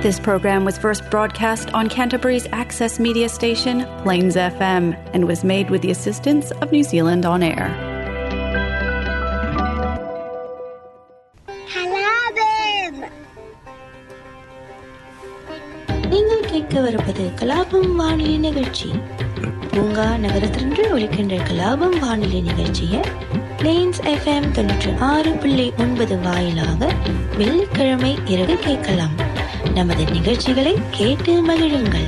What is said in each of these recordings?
This program was first broadcast on Canterbury's access media station, Plains FM, and was made with the assistance of New Zealand On Air. கலாபம் நீங்கள் கேட்க வருவது கலாபம் வானொலி நிகழ்ச்சி பூங்கா நகரத்திலிருந்து ஒலிக்கின்ற கலாபம் வானொலி நிகழ்ச்சியை பிளேன்ஸ் எஃப்எம் தொண்ணூற்றி ஆறு புள்ளி ஒன்பது வாயிலாக வெள்ளிக்கிழமை இரவு கேட்கலாம் நமது நிகழ்ச்சிகளை கேட்டு மகிழுங்கள்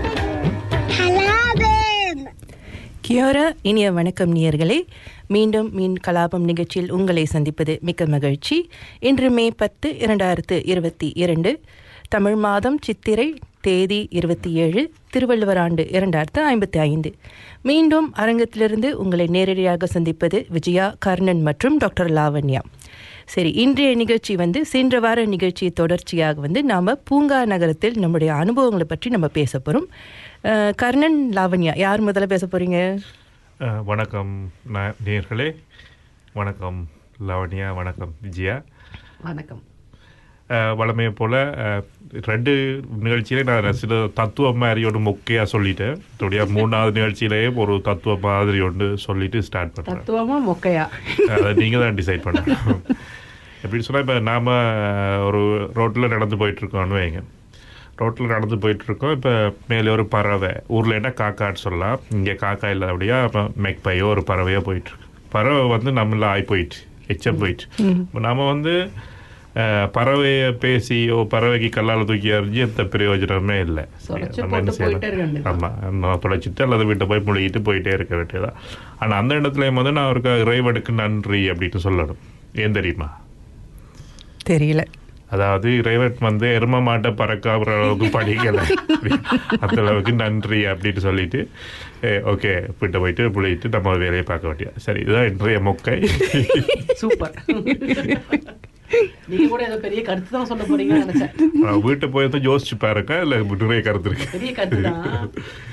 கலாபம் கியோரா இனிய வணக்கம் நேயர்களே மீண்டும் மீன் கலாபம் நிகழ்ச்சியில் உங்களை சந்திப்பது மிக்க மகிழ்ச்சி இன்று மே பத்து இரண்டாயிரத்து இருபத்தி இரண்டு தமிழ் மாதம் சித்திரை தேதி இருபத்தி ஏழு திருவள்ளுவர் ஆண்டு இரண்டாயிரத்து ஐம்பத்தி ஐந்து மீண்டும் அரங்கத்திலிருந்து உங்களை நேரடியாக சந்திப்பது விஜயா கர்ணன் மற்றும் டாக்டர் லாவண்யா சரி இன்றைய நிகழ்ச்சி வந்து சென்ற வார நிகழ்ச்சி தொடர்ச்சியாக வந்து நாம் பூங்கா நகரத்தில் நம்முடைய அனுபவங்களை பற்றி நம்ம பேச போகிறோம் கர்ணன் லாவண்யா யார் முதல்ல பேச போகிறீங்க அஹ், வணக்கம் நா- நேயர்களே வணக்கம் லவண்யா வணக்கம் விஜயா வணக்கம் அஹ், வழமையை போல் ரெண்டு நிகழ்ச்சியிலே நான் சில தத்துவ மாதிரி ஒன்று மொக்கையாக சொல்லிட்டேன் இதோடைய மூணாவது நிகழ்ச்சியிலேயே ஒரு தத்துவ மாதிரி ஒன்று சொல்லிட்டு ஸ்டார்ட் பண்ணுறேன் தத்துவமா மொக்கையா அதை நீங்கள் தான் டிசைட் பண்ணணும் எப்படின்னு சொன்னால் இப்போ நாம் ஒரு ரோட்டில் நடந்து போயிட்டுருக்கோம்னு வைங்க ரோட்டில் நடந்து போயிட்டுருக்கோம் இப்போ மேலே ஒரு பறவை ஊரில் என்ன காக்கான்னு சொல்லலாம் இங்கே காக்கா இல்லாதபடியா இப்போ மெக்பையோ ஒரு பறவையோ போயிட்டுருக்கு பறவை வந்து நம்மள ஆகி போயிட்டு எச்சம் போயிட்டு இப்போ நாம் வந்து அஹ், பறவையை பேசியோ பறவைக்கு கல்லால் தூக்கி எறிஞ்சு எந்த பிரயோஜனமே இல்லை சுரைச்சு நம்ம என்ன போட்டு போயிட்டே இருக்க செய்யலாம் வேண்டியது. ஆமாம் நான் தொலைச்சிட்டு அல்லது வீட்டை போய் முழுகிட்டு போயிட்டே இருக்க வேண்டியதா ஆனால் அந்த இடத்துலயும் வந்து நான் அவருக்கு இறைவனுக்கு நன்றி அப்படின்னு சொல்லணும் ஏன் தெரியுமா தெரியல அதாவது இறைவன் வந்து எரும மாட்டை பறக்காத அளவுக்கு படிக்கல அந்த அளவுக்கு நன்றி அப்படின்னு சொல்லிட்டு ஓகே வீட்டை போயிட்டு புளிட்டு நம்ம வேலையை பார்க்க வேண்டியது சரி இதுதான் இன்றைய மொக்கை சூப்பர் நீங்க கூட ஏதோ பெரிய கருத்து தான் சொல்ல போறீங்கன்னு நினைச்சேன் நான் வீட்டை போய் வந்து யோசிச்சு பாருங்க இல்லை நிறைய கருத்து இருக்கு பெரிய கருத்து தான்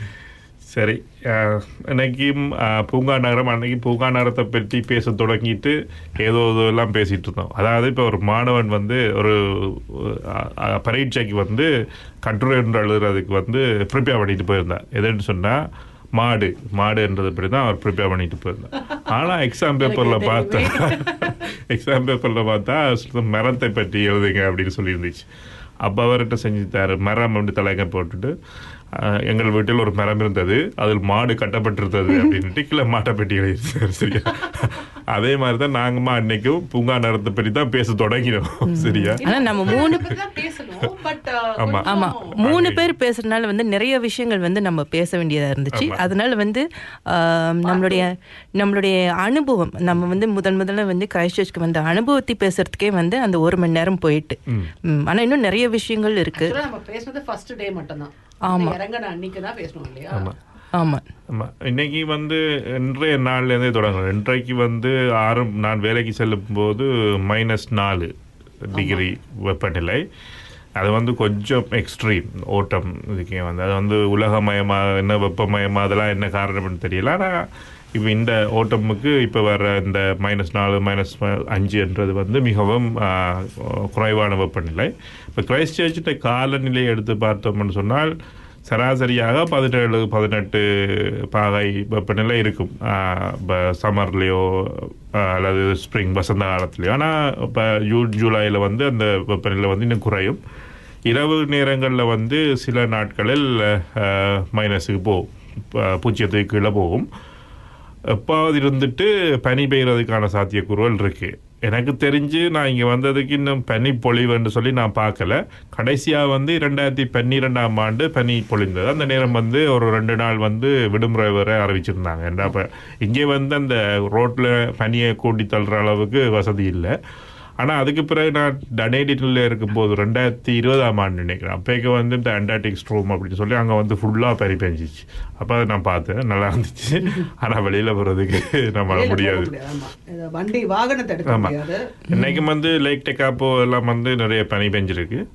சரி அஹ், இன்னைக்கும் அஹ், பூங்கா நகரம் அன்னைக்கு பூங்கா நகரத்தை பற்றி பேச தொடங்கிட்டு ஏதோ எல்லாம் பேசிட்டு இருந்தோம் அதாவது இப்போ ஒரு மாணவன் வந்து ஒரு அஹ், அஹ், பரீட்சைக்கு வந்து கட்டுரை ஒன்று எழுதுறதுக்கு வந்து ப்ரிப்பேர் பண்ணிட்டு போயிருந்தான் எதுன்னு சொன்னால் மாடு மாடுன்றது படி தான் அவர் ப்ரிப்பேர் பண்ணிட்டு போயிருந்தார் ஆனால் எக்ஸாம் பேப்பரில் பார்த்தா எக்ஸாம் பேப்பரில் பார்த்தா சுத்தம் மரத்தை பற்றி எழுதுங்க அப்படின்னு சொல்லியிருந்துச்சு அப்போ அவர்கிட்ட செஞ்சுட்டாரு மரம் அப்படி தலைங்க போட்டுட்டு ஆஹ், எங்கள் வீட்டில் ஒரு மரம் இருந்தது அதில் மாடு கட்டப்பட்டிருந்தது அப்படின்ட்டு கீழே மாட்டை பெட்டி எழுதியிருந்தாரு சரியா அதே மாதிரி தான் நாங்கம்மா அன்னைக்கும் பூங்கா நேரத்தை பற்றி தான் பேச தொடங்கினோம் சரியா ஆனா நம்ம மூணு இப்படிதான் பேசணும் பட் ஆமா. ஆமா மூணு பேர் பேசுறதுனால வந்து நிறைய விஷயங்கள் வந்து நம்ம பேச வேண்டியதா இருந்துச்சு ஆமா. அதனால வந்து ஆம், நம்மளுடைய நம்மளுடைய அனுபவம் நம்ம வந்து முதன் முதல்ல வந்து கிரைஸ்ட் சர்ச்சுக்கு வந்த அனுபவத்தை பேசுறதுக்கே வந்து அந்த ஒரு மணி நேரம் போயிட்டு ம், ஆனா இன்னும் நிறைய விஷயங்கள் இருக்கு நம்ம பேசுனது ஃபர்ஸ்ட் டே மட்டும் தான் ஆமா. இறங்கின அன்னைக்கு தான் பேசணும் இல்லையா ஆமா ஆமா ஆமா இன்னைக்கு வந்து இன்றைய நாள்லேருந்தே தொடங்கணும் இன்றைக்கு வந்து ஆறு நான் வேலைக்கு செல்லும் போது மைனஸ் நாலு டிகிரி வெப்பநிலை அது வந்து கொஞ்சம் எக்ஸ்ட்ரீம் ஓட்டம் இதுக்கே வந்து அது வந்து உலகமயமா என்ன வெப்பமயமா அதெல்லாம் என்ன காரணம்னு தெரியல ஆனால் இப்போ இந்த ஓட்டமுக்கு இப்போ வர இந்த மைனஸ் நாலு மைனஸ் அஞ்சுன்றது வந்து மிகவும் ஆ, குறைவான வெப்பநிலை இப்போ கிரைஸ்ட் சர்ச்சிட்ட காலநிலையை எடுத்து பார்த்தோம்னு சொன்னால் சராசரியாக பதினேழு பதினெட்டு பாகை வெப்பநிலை இருக்கும் இப்போ சம்மர்லேயோ அல்லது ஸ்ப்ரிங் வசந்த காலத்துலேயோ ஆனால் இப்போ ஜூன் ஜூலையில் வந்து அந்த வெப்பநிலை வந்து இன்னும் குறையும் இரவு நேரங்களில் வந்து சில நாட்களில் மைனஸுக்கு போகும் ப- பூஜ்ஜியத்துக்கு கீழே போகும் எப்பாவது இருந்துட்டு பனி பெய்யறதுக்கான சாத்தியக்கூறுகள் இருக்கு எனக்கு தெரிஞ்சு நான் இங்கே வந்ததுக்கு இன்னும் பனி பொழிவுன்னு சொல்லி நான் பார்க்கல கடைசியாக வந்து இரண்டாயிரத்தி பன்னிரெண்டாம் ஆண்டு பனி பொழிந்தது அந்த நேரம் வந்து ஒரு ரெண்டு நாள் வந்து விடுமுறை வரை அறிவிச்சிருந்தாங்க ஏன்னா அப்போ இங்கே வந்து அந்த ரோட்டில் பனியை கூட்டி தள்ளுற அளவுக்கு வசதி இல்லை ஆனால் அதுக்கு பிறகு நான் டனேடிட்டில் இருக்கும்போது ரெண்டாயிரத்தி இருபதாம் ஆண்டு நினைக்கிறேன் அப்போக்கு வந்து இந்த அண்டார்டிக் ஸ்ட்ரோம் அப்படின்னு சொல்லி அங்கே வந்து ஃபுல்லாக பனி பெஞ்சிச்சு அப்போ அதை நான் பார்த்தேன் நல்லா இருந்துச்சு ஆனால் வெளியில் போகிறதுக்கு நம்மளால வெளியில போக முடியாது முடியாது, ஆமா. இது வண்டி வாகனத்தை எடுக்க ஆமா முடியாது இன்னைக்கு வந்து லேக் டெக்காப்போ எல்லாம் வந்து நிறைய பனி பெஞ்சிருக்கு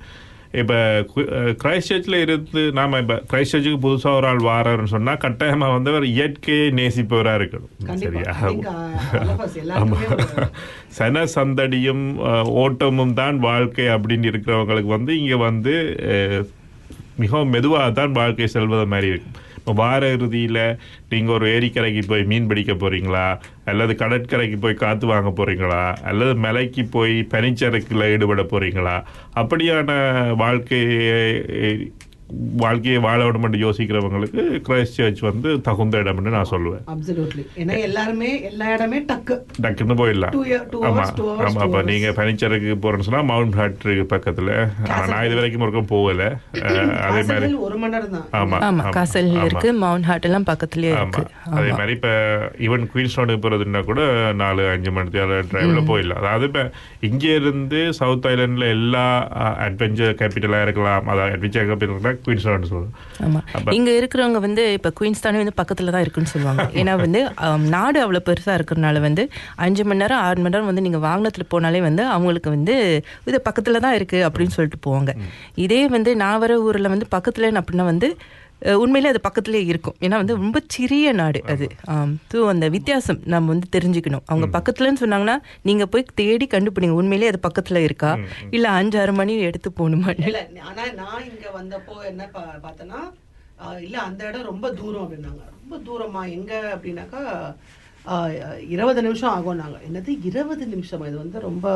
இப்போ கிரைஸ்ட் சர்ச்சில் இருந்து நாம இப்போ கிரைஸ்ட் சர்ச்சுக்கு புதுசாக ஒரு ஆள் வாரன்னு சொன்னால் கட்டாயமாக வந்து அவர் இயற்கையை நேசிப்பவராக இருக்கணும் கண்டிப்பா சரியா நீங்க, all of us எல்லாருக்குமே ஒரு- சன சந்தடியும் அஹ், ஓட்டமும் தான் வாழ்க்கை அப்படின்னு இருக்கிறவங்களுக்கு வந்து இங்கே வந்து அஹ், மிகவும் மெதுவாக தான் வாழ்க்கை செல்வது மாதிரி இருக்கும் இப்போ வார இறுதியில் நீங்கள் ஒரு ஏரிக்கரைக்கு போய் மீன் பிடிக்க போகிறீங்களா அல்லது கடற்கரைக்கு போய் காற்று வாங்க போகிறீங்களா அல்லது மலைக்கு போய் பனிச்சறுக்கில் ஈடுபட போகிறீங்களா அப்படியான வாழ்க்கையை வாழ்க்கையை வாழ விட மட்டும் யோசிக்கிறவங்களுக்கு கிரைஸ்ட் சர்ச் வந்து தகுந்த இடம்னு நான் சொல்லுவேன் absolutely. ஏன்னா எல்லாருமே எல்லா இடமே டக்கு டக்குன்னு போயிடலாம் Two year- two ஆமா hours, two hours, ஆமா two அப்ப hours. நீங்க பனிச்சருக்கு போறேன்னு சொன்னா மவுண்ட் ஹாட் இருக்கு பக்கத்துல ஆனா, நான் இது வரைக்கும் ஒருக்கும் போகல அஹ், அதே மாதிரி காசல்கள் ஒரு மணி நேரம் தான் ஆமா ஆமா காசல் ஆமா. இருக்கு மவுண்ட் ஹார்ட் எல்லாம் பக்கத்துலயே ஆமா இருக்கு அதே ஆமா மாதிரி இப்ப ஈவன் குயின்ஸ்டோனுக்கு போறதுன்னா கூட நாலு அஞ்சு மணி நேரம் டிரைவ்ல போயிடலாம் அதாவது இப்ப இங்க இருந்து சவுத் ஐலாண்ட்ல எல்லா அட்வென்ச்சர் கேபிட்டலா இருக்கலாம் அதாவது அட்வென்ச்சர் கேபிட்டல் குயின்ஸ்டோன் சொல்லுவோம் ஆமா அப்ப- இங்க இருக்கிறவங்க வந்து இப்ப குயின்ஸ்தானே வந்து பக்கத்துல தான் இருக்குன்னு சொல்லுவாங்க ஏன்னா வந்து ஆம், நாடு அவ்வளவு பெருசா இருக்கிறதுனால வந்து அஞ்சு மணி நேரம் ஆறு மணி நேரம் வந்து நீங்க வாகனத்துல போனாலே வந்து அவங்களுக்கு வந்து இது பக்கத்துல தான் இருக்கு அப்படின்னு சொல்லிட்டு போவாங்க இதே வந்து நான் வர ஊர்ல வந்து பக்கத்துல அப்படின்னா வந்து அஹ், உண்மையிலே அது பக்கத்துலயே இருக்கும் ஏன்னா வந்து ரொம்ப சிறிய நாடு அது ஸோ அந்த வித்தியாசம் நம்ம வந்து தெரிஞ்சுக்கணும் அவங்க பக்கத்துலன்னு சொன்னாங்கன்னா நீங்க போய் தேடி கண்டுபிடிங்க உண்மையிலேயே அது பக்கத்துல இருக்கா இல்ல அஞ்சு ஆறு மணி எடுத்து போகணுமா இல்ல ஆனா நான் இங்க வந்தப்போ என்ன பா- பார்த்தேன்னா ஆஹ் இல்ல அந்த இடம் ரொம்ப தூரம் அப்படின்னாங்க ரொம்ப தூரமா எங்க அப்படின்னாக்கா ஆஹ் இருபது நிமிஷம் ஆகும் நாங்க என்னது இருபது நிமிஷம் இது வந்து ரொம்ப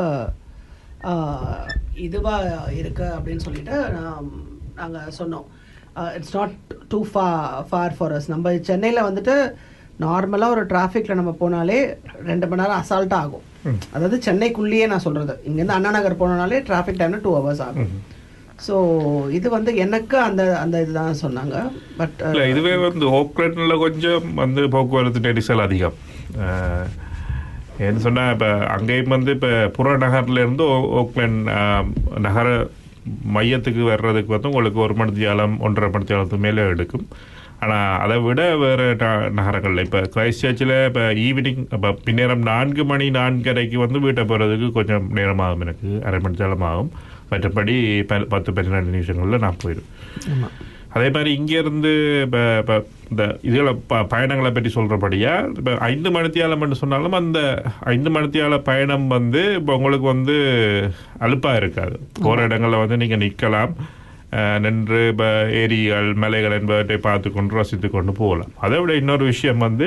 ஆஹ் இதுவா இருக்கு அப்படின்னு சொல்லிட்டு நான் நாங்க சொன்னோம் it's not too far far far as நம்ம சென்னையில் வந்துட்டு நார்மலாக ஒரு டிராஃபிக்கில் நம்ம போனாலே ரெண்டு மணி நேரம் அசால்ட்டாக ஆகும் அதாவது சென்னைக்குள்ளேயே நான் சொல்கிறது இங்கேருந்து அண்ணா நகர் போனோம்னாலே டிராஃபிக் டைமில் டூ ஹவர்ஸ் ஆகும் ஸோ இது வந்து எனக்கு அந்த அந்த இதுதான் சொன்னாங்க பட் இல்ல இதுவே வந்து ஓக்லண்ட்ல கொஞ்சம் வந்து போக்குவரத்து நெரிசல் அதிகம் அஹ், ஏன்னு சொன்னா இப்ப அங்கேயும் வந்து இப்ப புறநகர்ல இருந்து ஓ- ஓக்லண்ட் அஹ், நகர மையத்துக்கு வர்றதுக்கு வந்து உங்களுக்கு ஒரு மணி தியாலம் ஒன்றரை மணி தியாலத்துக்கு மேலே எடுக்கும் ஆனா அதை விட வேற ந- நகரங்கள்ல இப்ப கிரைஸ்ட் சர்ச்சில் இப்ப ஈவினிங் இப்போ பின்னேரம் நான்கு மணி நான்கரைக்கு வந்து வீட்டை போறதுக்கு கொஞ்சம் நேரமாகும் எனக்கு அரை மணி தியாலம் ஆகும் மற்றபடி ப- பத்து பன்னிரெண்டு நிமிஷங்கள்ல நான் போயிடுவேன் அதே மாதிரி இங்கேருந்து இப்போ இப்போ இந்த இதுகளை ப பயணங்களை பற்றி சொல்கிறபடியா இப்போ ஐந்து மணித்தியாலம் மட்டும் சொன்னாலும் அந்த ஐந்து மணித்தியால பயணம் வந்து இப்போ உங்களுக்கு வந்து அலுப்பாக இருக்காது போகிற இடங்களில் வந்து நீங்கள் நிற்கலாம் அஹ், நின்று இப்போ ஏரிகள் மலைகள் என்பவற்றை பார்த்து கொண்டு ரசித்து கொண்டு போகலாம் அதை விட இன்னொரு விஷயம் வந்து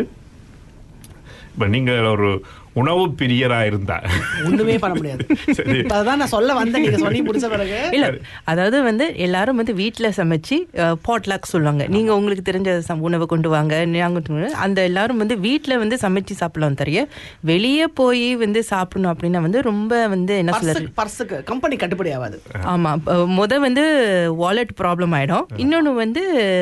இப்போ நீங்கள் ஒரு உணவு பிரியரா இருந்தா ஒண்ணுமே பண்ண முடியாது சரி. இப்ப அதான் நான் சொல்ல வந்தேன் நீங்க சொல்லி முடிச்ச பிறகு இல்ல அதாவது வந்து எல்லாரும் வந்து வீட்ல சமைச்சு பாட்லாக் சொல்லுவாங்க நீங்க உங்களுக்கு தெரிஞ்ச சம்- உணவை கொண்டு வாங்க நாங்க கொண்டு வாங்க. அந்த எல்லாரும் வந்து வீட்ல வந்து சமைச்சு சாப்பிடலாம் தெரிய வெளியே போய் வந்து சாப்பிடணும் அப்படின்னா வந்து ரொம்ப வந்து என்ன சொல்றது பர்சுக்கு பர்சுக்கு கம்பெனி கட்டுப்படி ஆகாது ஆமா அஹ் முத வந்து வாலெட் ப்ராப்ளம் ஆயிடும் இன்னொன்னு வந்து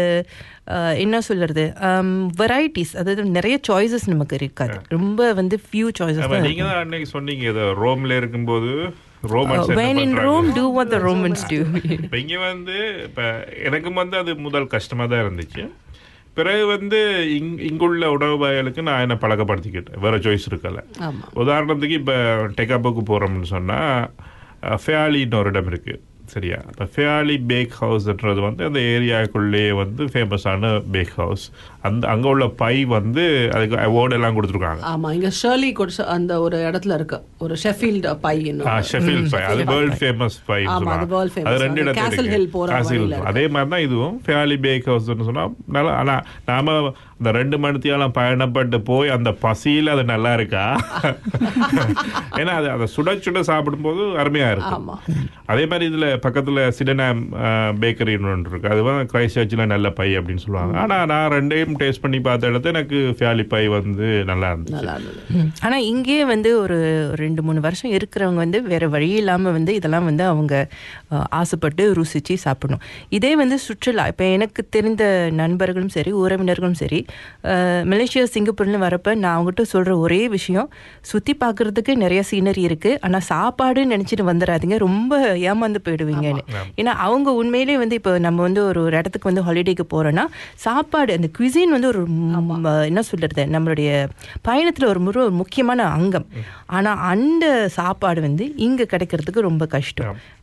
அஹ், என்ன சொல்றது வெரைட்டிஸ் அதாவது நிறைய சாய்ஸஸ் நமக்கு இருக்காது ரொம்ப வந்து ஃபியூ சாய்ஸஸ் ஆமா, தான் நீங்க தான் அன்னைக்கு சொன்னீங்க ஏதோ ரோம்ல இருக்கும்போது ரோமன்ஸ் என்ன when in பண்றாங்க? Rome do what the Romans do இப்ப இங்க வந்து இப்ப எனக்கும் வந்து அது முதல் கஷ்டமா தான் இருந்துச்சு பிறகு வந்து இங் இங்குள்ள உணவு வகைகளுக்கு நான் என்ன பழக்கப்படுத்திக்கிட்டேன் வேற சாய்ஸ் இருக்கல ஆமா உதாரணத்துக்கு இப்ப டெக்காப்புக்கு போறோம்னு சொன்னா அஹ், ஃபேலின்னு ஒரு இடம் இருக்கு சரியா இப்போ ஃபேலி பேக் ஹவுஸ்ன்றது வந்து அந்த ஏரியாக்குள்ளேயே வந்து ஃபேமஸான பேக் ஹவுஸ் அந்த அங்கே உள்ள பை வந்து அதுக்கு அவார்டு எல்லாம் கொடுத்துருக்காங்க ஆமா இங்க ஷர்லி கொடுச்ச அந்த ஒரு இடத்துல இருக்கு ஒரு ஷெஃபீல்ட் பை ஆ, ஷெஃபீல்ட் பை அது வேர்ல்ட் ஃபேமஸ் பை ஆமா, அது world famous. அது ரெண்டு அது இடத்துல Castle இருக்கு. Hill போற Castle வழியில Hill. இருக்கு. அதே மாதிரி தான் இதுவும் ஃபேலி பேக் ஹவுஸ்னு சொன்னா நல்லா ஆனா நாம இந்த ரெண்டு மணித்தியாலம் பயணப்பட்டு போய் அந்த பசியில அது நல்லா இருக்கா ஏன்னா அது அதை சுட சுட சாப்பிடும்போது அருமையா இருக்கும் ஆமா. அதே மாதிரி இதுல பக்கத்துல சிடனாம் பேக்கரின்னு ஒன்று இருக்கு அது வந்து கிரைஸ்ட் சர்ச்சில் நல்ல பை அப்படின்னு சொல்லுவாங்க ஆனா நான் ரெண்டையும் டேஸ்ட் பண்ணி பார்த்த இடத்துல எனக்கு ஃபேலி பை வந்து நல்லா இருந்துச்சு நல்லா இருந்தது ம். ஆனா இங்கேயே வந்து ஒரு ரெண்டு மூணு வருஷம் இருக்கிறவங்க வந்து வேற வழி இல்லாம வந்து இதெல்லாம் வந்து அவங்க அஹ், ஆசைப்பட்டு ருசிச்சு சாப்பிடணும் இதே வந்து சுற்றுலா இப்ப எனக்கு தெரிந்த நண்பர்களும் சரி உறவினர்களும் சரி அஹ், மலேசியா சிங்கப்பூர்னு வரப்ப நான் அவங்ககிட்ட சொல்ற ஒரே விஷயம் சுத்தி பார்க்கிறதுக்கு நிறைய சீனரி இருக்கு ஆனா சாப்பாடுன்னு நினைச்சிட்டு வந்துடாதீங்க ரொம்ப ஏமாந்து போயிடுவீங்கன்னு ஏன்னா அவங்க உண்மையிலேயே வந்து இப்போ நம்ம வந்து ஒரு ஒரு இடத்துக்கு வந்து ஹாலிடேக்கு போறோம்னா சாப்பாடு அந்த குவிசின் வந்து ஒரு ம், என்ன சொல்றது நம்மளுடைய பயணத்துல ஒரு முறை ஒரு முக்கியமான அங்கம் ஆனா அந்த சாப்பாடு வந்து இங்க கிடைக்கிறதுக்கு ரொம்ப கஷ்டம்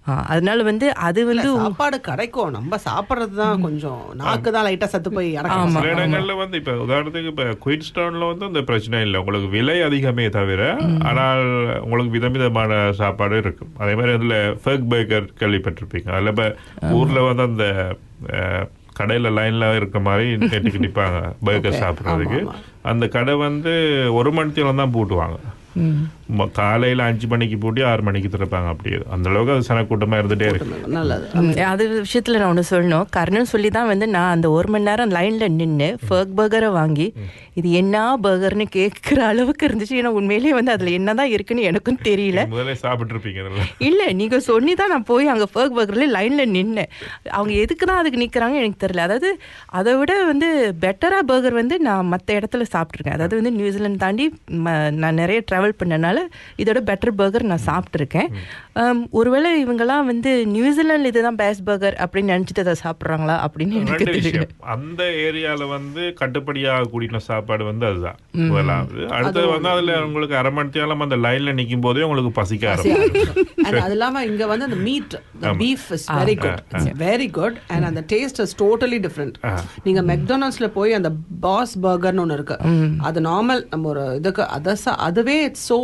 ஆ, அதனால வந்து அது இல்ல, வந்து சாப்பாடு கிடைக்கும் நம்ம சாப்பிடுறது தான் கொஞ்சம் நாக்கு தான் லைட்டா சத்து போய் இறக்கும் சில இடங்கள்ல வந்து இப்ப உதாரணத்துக்கு இப்ப குயின்ஸ்டவுன்ல வந்து அந்த பிரச்சனை இல்லை உங்களுக்கு விலை அதிகமே தவிர ஆனால் உங்களுக்கு விதவிதமான சாப்பாடு இருக்கும் அதே மாதிரி அதுல ஃபர்க் பேக்கர் கேள்விப்பட்டிருப்பீங்க அதுல இப்ப ஊர்ல வந்து அந்த அஹ், கடையில லைன்ல இருக்க மாதிரி நெட்டுக்கு நிப்பாங்க பர்கர் சாப்பிடுறதுக்கு அந்த கடை வந்து ஒரு மணி நேரம் தான் பூட்டுவாங்க ம- காலையில அஞ்சு மணிக்கு பூட்டி ஆறு மணிக்கு திறப்பாங்க அப்படியே அந்த அளவுக்கு அது சனக்கூட்டமா இருந்துட்டே இருக்கு நல்லது ம், அது விஷயத்துல நான் ஒன்று சொல்லணும் கர்ணன் சொல்லி தான் வந்து நான் அந்த ஒரு மணி நேரம் லைன்ல நின்று ஃபர்க் பர்கரை வாங்கி இது என்ன பர்கர்னு கேட்குற அளவுக்கு இருந்துச்சு ஏன்னா உண்மையிலேயே வந்து அதுல என்னதான் இருக்குன்னு எனக்கும் தெரியல முதல்ல சாப்பிட்டு இருப்பீங்க இல்ல நீங்க சொல்லி தான் நான் போய் அங்க ஃபர்க் பர்கர்ல லைன்ல நின்னேன் அவங்க எதுக்கு தான் அதுக்கு நிக்கிறாங்க எனக்கு தெரியல அதாவது அதை விட வந்து பெட்டரா பர்கர் வந்து நான் மற்ற இடத்துல சாப்பிட்ருக்கேன் அதாவது வந்து நியூசிலாந்து தாண்டி ம- நான் நிறைய ட்ராவல் பண்ணனால இதோட பெட்டர் பர்கர் நான் சாப்பிட்ருக்கேன் ஆம், ஒருவேளை இவங்கெல்லாம் வந்து நியூசிலாந்து இதுதான் பெஸ்ட் பர்கர் அப்படின்னு நினைச்சிட்டு அதை சாப்பிட்றாங்களா அப்படின்னு எனக்கு ரெண்டு தெரியல விஷயம் அந்த ஏரியால வந்து கட்டுப்படியாக கூடின சாப்பாடு வந்து அதுதான் முதலாவது அடுத்தது வந்து அதுல உங்களுக்கு அரை மணி நேரம் அந்த லைன்ல நிக்கும் போதே உங்களுக்கு பசிக்க ஆரம்பிக்கும் And அது இல்லாம இங்க வந்து அந்த meat beef is very good very good and அந்த டேஸ்ட் இஸ் டோட்டலி டிஃப்ரெண்ட் நீங்க மெக்டொனால்ட்ஸ்ல போய் அந்த பாஸ் பர்கர்னு ஒன்னு இருக்கு அது நார்மல் நம்ம ஒரு இதுக்கு அத சா- அதுவே இட்ஸ் சோ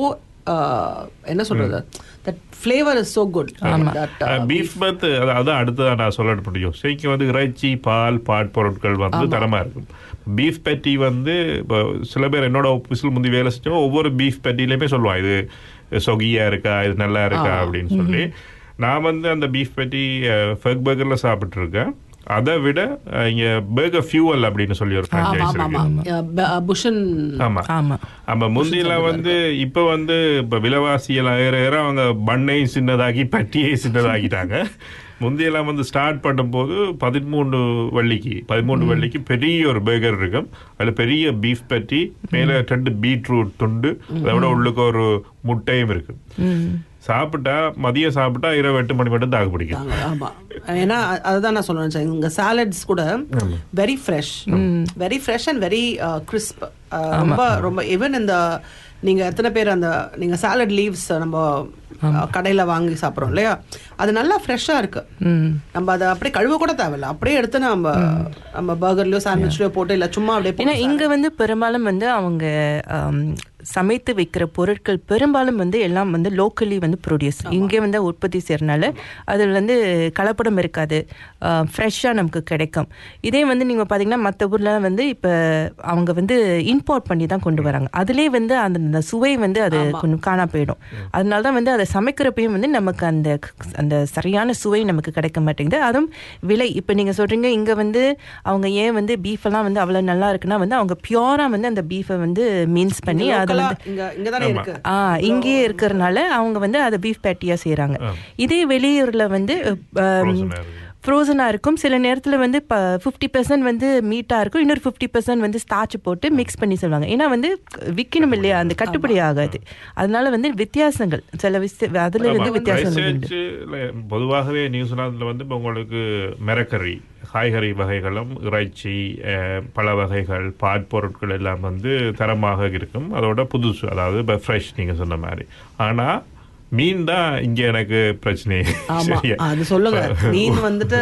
என்ன சொல்றது that flavour is so good that beef but அதான் அடுத்ததா நான் சொல்ல முடியும் சரிக்கு வந்து இறைச்சி பால் பாட் பொருட்கள் வந்து தரமா இருக்கும் பீஃப் பெட்டி வந்து இப்போ சில பேர் என்னோட ஆஃபீஸில் முந்தி வேலை செஞ்சோம் ஒவ்வொரு பீஃப் பெட்டிலையுமே சொல்லுவான் இது சொகியா இருக்கா இது நல்லா இருக்கா அப்படின்னு சொல்லி நான் வந்து அந்த பீஃப் பெட்டி ஃபெக் பர்கர்ல சாப்பிட்டு இருக்கேன் அதை விட அஹ், இங்க பர்கர் ஃபியூவல் அப்படின்னு சொல்லி ஒரு ஆமா franchise ஆமா இருக்கு ஆமா புஷன் ஆமா ஆமா ஆமா முந்தியெல்லாம் வந்து இப்ப வந்து இப்ப விலைவாசியெல்லாம் ஏற ஏற அவங்க பண்ணையும் சின்னதாக்கி பட்டியை சின்னதாக்கிட்டாங்க முந்தியெல்லாம் வந்து ஸ்டார்ட் பண்ணும்போது பதிமூணு வள்ளிக்கு பதிமூணு வள்ளிக்கு பெரிய ஒரு பேக்கர் இருக்கும் அதுல பெரிய பீஃப் பட்டி மேல ரெண்டு பீட்ரூட் துண்டு அதோட உள்ளுக்கு ஒரு முட்டையும் இருக்கு சாப்பிட்டா மதியம் சாப்பிட்டா இரவு எட்டு மணி மட்டும் தாக்கு பிடிக்கும் தாங்க, ஆமா ஏன்னா அ- அதுதான் நான் சொல்றேன் சார் இங்க சாலட்ஸ் கூட very fresh very fresh and very crisp ரொம்ப ரொம்ப ஈவன் இந்த நீங்க எத்தனை பேர் அந்த நீங்க சாலட் லீவ்ஸ் நம்ம அஹ், கடையில வாங்கி சாப்பிடுறோம் இல்லையா அது நல்லா ஃப்ரெஷ்ஷா இருக்கு நம்ம அதை அப்படியே கழுவ கூட தேவையில்ல அப்படியே எடுத்து நம்ம நம்ம பர்கர்லயோ சாண்ட்விச்லயோ போட்டு இல்ல சும்மா அப்படியே ஏன்னா போட்டு இங்க வந்து பெரும்பாலும் வந்து அவங்க ஆம், சமைத்து வைக்கிற பொருட்கள் பெரும்பாலும் வந்து எல்லாம் வந்து லோக்கலி வந்து ப்ரொடியூஸ் இங்கே வந்து உற்பத்தி செய்யறனால அதில் வந்து கலப்படம் இருக்காது ஃப்ரெஷ்ஷாக நமக்கு கிடைக்கும் இதே வந்து நீங்கள் பார்த்தீங்கன்னா மற்ற ஊர்ல வந்து இப்போ அவங்க வந்து இம்போர்ட் பண்ணி தான் கொண்டு வராங்க அதுலேயே வந்து அந்த அந்த சுவை வந்து அது கொஞ்சம் காணா போயிடும் அதனால தான் வந்து அதை சமைக்கிறப்பையும் வந்து நமக்கு அந்த அந்த சரியான சுவை நமக்கு கிடைக்க மாட்டேங்குது அதுவும் விலை இப்போ நீங்கள் சொல்கிறீங்க இங்கே வந்து அவங்க ஏன் வந்து பீஃப் எல்லாம் வந்து அவ்வளோ நல்லா இருக்குன்னா வந்து அவங்க பியூரா வந்து அந்த பீஃபை வந்து மீன்ஸ் பண்ணி அதை local-ஆ வந்து இங்க இங்க தானே இருக்கு ஆ இங்கேயே இருக்கிறனால அவங்க வந்து அதை பீஃப் பேட்டியா செய்றாங்க இதே வெளியூர்ல வந்து Frozen-ஆ இருக்கு. ஃப்ரோசனாக இருக்கும் சில நேரத்தில் வந்து இப்போ ஃபிஃப்டி பர்சன்ட் வந்து மீட்டாக இருக்கும் இன்னொரு ஃபிஃப்டி பர்சன்ட் வந்து ஸ்டார்ச் போட்டு மிக்ஸ் பண்ணி சொல்லுவாங்க ஏன்னா வந்து விற்கணும் இல்லையா அந்த கட்டுப்படி ஆகாது அதனால வந்து வித்தியாசங்கள் சில விஷய அதுல இருந்து ஆமா. வித்தியாசங்கள் உண்டு ரிசர்ச்ல பொதுவாகவே நியூசிலாந்துல வந்து இப்போ உங்களுக்கு மிரக்கறி காய்கறி வகைகளும் இறைச்சி அஹ், பழ வகைகள் பாற்பொருட்கள் எல்லாம் வந்து தரமாக இருக்கும் அதோட புதுசு அதாவது இப்போ ஃப்ரெஷ் நீங்க சொன்ன மாதிரி ஆனா மீன் தான் இங்க எனக்கு பிரச்சனை ஆமா சரியா? அது சொல்லுங்க மீன் வந்துட்டு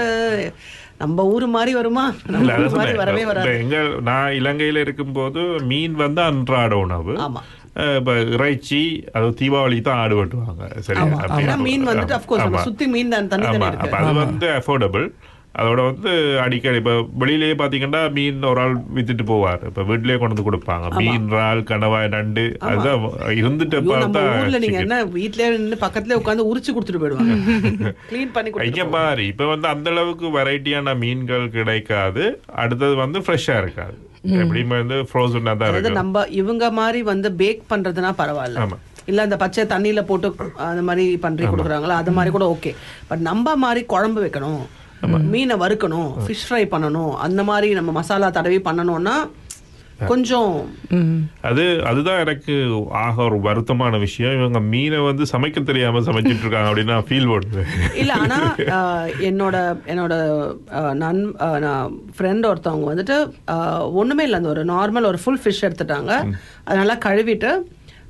நம்ம ஊரு மாதிரி வருமா இல்ல, நம்ம அதான் ஊரு மாதிரி சொன்னேன். வரவே இப்ப வராது எங்க நான் இலங்கையில இருக்கும்போது மீன் வந்து அன்றாட உணவு ஆமா. அஹ், இப்ப இறைச்சி அது தீபாவளி தான் ஆடு வெட்டுவாங்க சரியா அப்படி- ஏன்னா மீன் வந்துட்டு அப்கோர்ஸ் நம்ம ஆமா. சுத்தி மீன் தான் தண்ணி ஆமா தானே அப்ப இருக்கு அது வந்து அஃபோர்டபுள் அதோட வந்து அடிக்கடி இப்ப வெளியிலேயே பாத்தீங்கன்னா மீன் ஒரு ஆள் வித்துட்டு போவார் இப்ப வீட்லயே கொண்டு வந்து கொடுப்பாங்க மீன் இறால் கணவாய் நண்டு அதுதான் இருந்துட்டு ஐயோ, நம்ம பார்த்தா ஊர்ல நீங்க chicken. என்ன வீட்லயே நின்னு பக்கத்துல உட்கார்ந்து உரிச்சு கொடுத்துட்டு போயிடுவாங்க க்ளீன் பண்ணி ஐயா கொடுத்துட்டு பாரு இப்ப வந்து அந்த அளவுக்கு வெரைட்டியான மீன்கள் கிடைக்காது அடுத்தது வந்து ஃப்ரெஷ்ஷா இருக்காது எப்படியுமே வந்து ஃப்ரோசனா தான் அதாவது இருக்கும் நம்ம இவங்க மாதிரி வந்து பேக் பண்றதுனா பரவாயில்ல ஆமா. இல்ல அந்த பச்சை தண்ணியில போட்டு அந்த மாதிரி பண்ணி கொடுக்குறாங்களா அது மாதிரி கூட ஓகே பட் நம்ம மாதிரி குழம்பு வைக்கணும் மீனை வறுக்கணும் ஃபிஷ் ஃப்ரை பண்ணணும் அந்த மாதிரி நம்ம மசாலா தடவி பண்ணணும்னா கொஞ்சம் ம் அது அதுதான் எனக்கு ஆக ஒரு வருத்தமான விஷயம் இவங்க மீனை வந்து சமைக்க தெரியாம சமைச்சிட்டு இருக்காங்க அப்படின்னு நான் ஃபீல் பண்ணுவேன் இல்ல ஆனா ஆஹ், என்னோட என்னோட ஆஹ், நன் ஆஹ், நான் ஃப்ரெண்ட் ஒருத்தவங்க வந்துட்டு ஆஹ், ஒண்ணுமே இல்லை அந்த ஒரு நார்மல் ஒரு ஃபுல் ஃபிஷ் எடுத்துட்டாங்க அது நல்லா கழுவிட்டு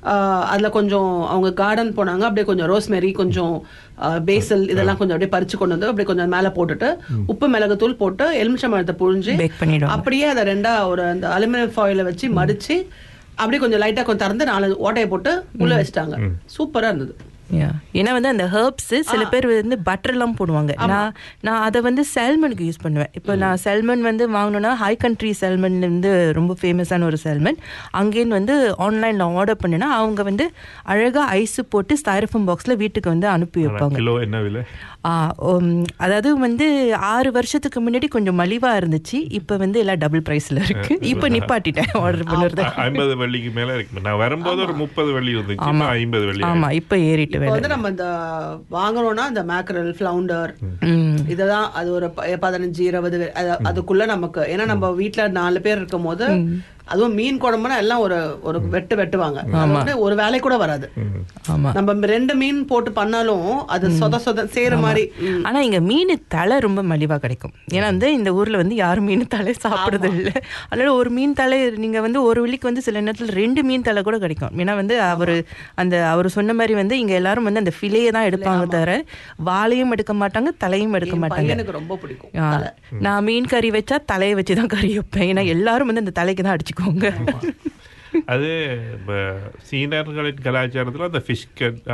ஆஹ் அதுல கொஞ்சம் அவங்க கார்டன் போனாங்க அப்படியே கொஞ்சம் ரோஸ்மெரி கொஞ்சம் பேசல் இதெல்லாம் கொஞ்சம் அப்படியே பறிச்சு கொண்டு வந்து அப்படியே கொஞ்சம் மேல போட்டுட்டு உப்பு மிளகுத்தூள் போட்டு எலுமிச்சம்பழத்தை புழிஞ்சு Bake பண்ணிடுவாங்க. அப்படியே அதை ரெண்டா ஒரு அந்த அலுமினியம் ஃபாயில வச்சு மடிச்சு அப்படியே கொஞ்சம் லைட்டா கொஞ்சம் திறந்து நாலு ஓட்டையை போட்டு உள்ள வச்சிட்டாங்க சூப்பரா இருந்தது Yeah. ஏன்னா வந்து அந்த ஹெர்ப்ஸ் சில பேர் வந்து பட்டர் எல்லாம் போடுவாங்க நான் நான் அதை வந்து செல்மனுக்கு யூஸ் பண்ணுவேன் இப்போ நான் செல்மன் வந்து வாங்கணும்னா ஹை கண்ட்ரி செல்மன் வந்து ரொம்ப ஃபேமஸான ஒரு செல்மன் அங்கேருந்து வந்து ஆன்லைன்ல ஆர்டர் பண்ணினா அவங்க வந்து அழகா ஐஸ் போட்டு ஸ்டைரஃபம் பாக்ஸ்ல வீட்டுக்கு வந்து அனுப்பி வைப்பாங்க கிலோ என்ன விலை ஆ, உம், அதாவது வந்து ஆறு வருஷத்துக்கு முன்னாடி கொஞ்சம் மலிவா இருந்துச்சு இப்ப வந்து எல்லாம் டபுள் பிரைஸ்ல இருக்கு இப்ப நிப்பாட்டிட்டேன் ஆர்டர் பண்ணுறது ஐம்பது வெள்ளிக்கு மேல இருக்கு நான் வரும்போது ஒரு முப்பது வெள்ளி இருந்துச்சு இப்ப ஐம்பது வெள்ளி ஆமா இப்ப ஏறிட்டு இப்போ வேலை வந்து நம்ம இந்த வாங்குறோம்னா இந்த மேக்கரல் ஃபிளவுண்டர் ம். இதெல்லாம் அது ஒரு ப- பதினஞ்சு இருபது வே- அது- அதுக்குள்ள நமக்கு ஏன்னா நம்ம வீட்ல நாலு பேர் இருக்கும் போது அதுவும் மீன் குழம்புனா எல்லாம் ஒரு ஒரு வெட்டு வெட்டுவாங்க அது வந்து ஒரு வேலை கூட வராது ஆமா நம்ம ரெண்டு மீன் போட்டு பண்ணாலும் அது சொத சொத சேர மாதிரி ம். ஆனா இங்க மீன் தலை ரொம்ப மலிவா கிடைக்கும் ஏன்னா வந்து இந்த ஊர்ல வந்து யாரும் மீன் தலை சாப்பிடுறது இல்ல அதனால ஒரு மீன் தலை நீங்க வந்து ஒரு வெள்ளிக்கு வந்து சில நேரத்துல ரெண்டு மீன் தலை கூட கிடைக்கும் ஏன்னா வந்து அவரு அந்த அவர் சொன்ன மாதிரி வந்து இங்க எல்லாரும் வந்து அந்த ஃபிலேயை தான் எடுப்பாங்க தவிர வாழையும் எடுக்க மாட்டாங்க தலையும் எடுக்க என் மாட்டாங்க பையனுக்கு ரொம்ப பிடிக்கும் ஆ, நான் மீன் கறி வச்சா தலையை வச்சு தான் கறி வைப்பேன் ஏன்னா எல்லாரும் வந்து அந்த தலைக்கு தான் அடிச்சுக்குவாங்க அது இப்ப சீனர்களின் கலாச்சாரத்துல அந்த ஃபிஷ்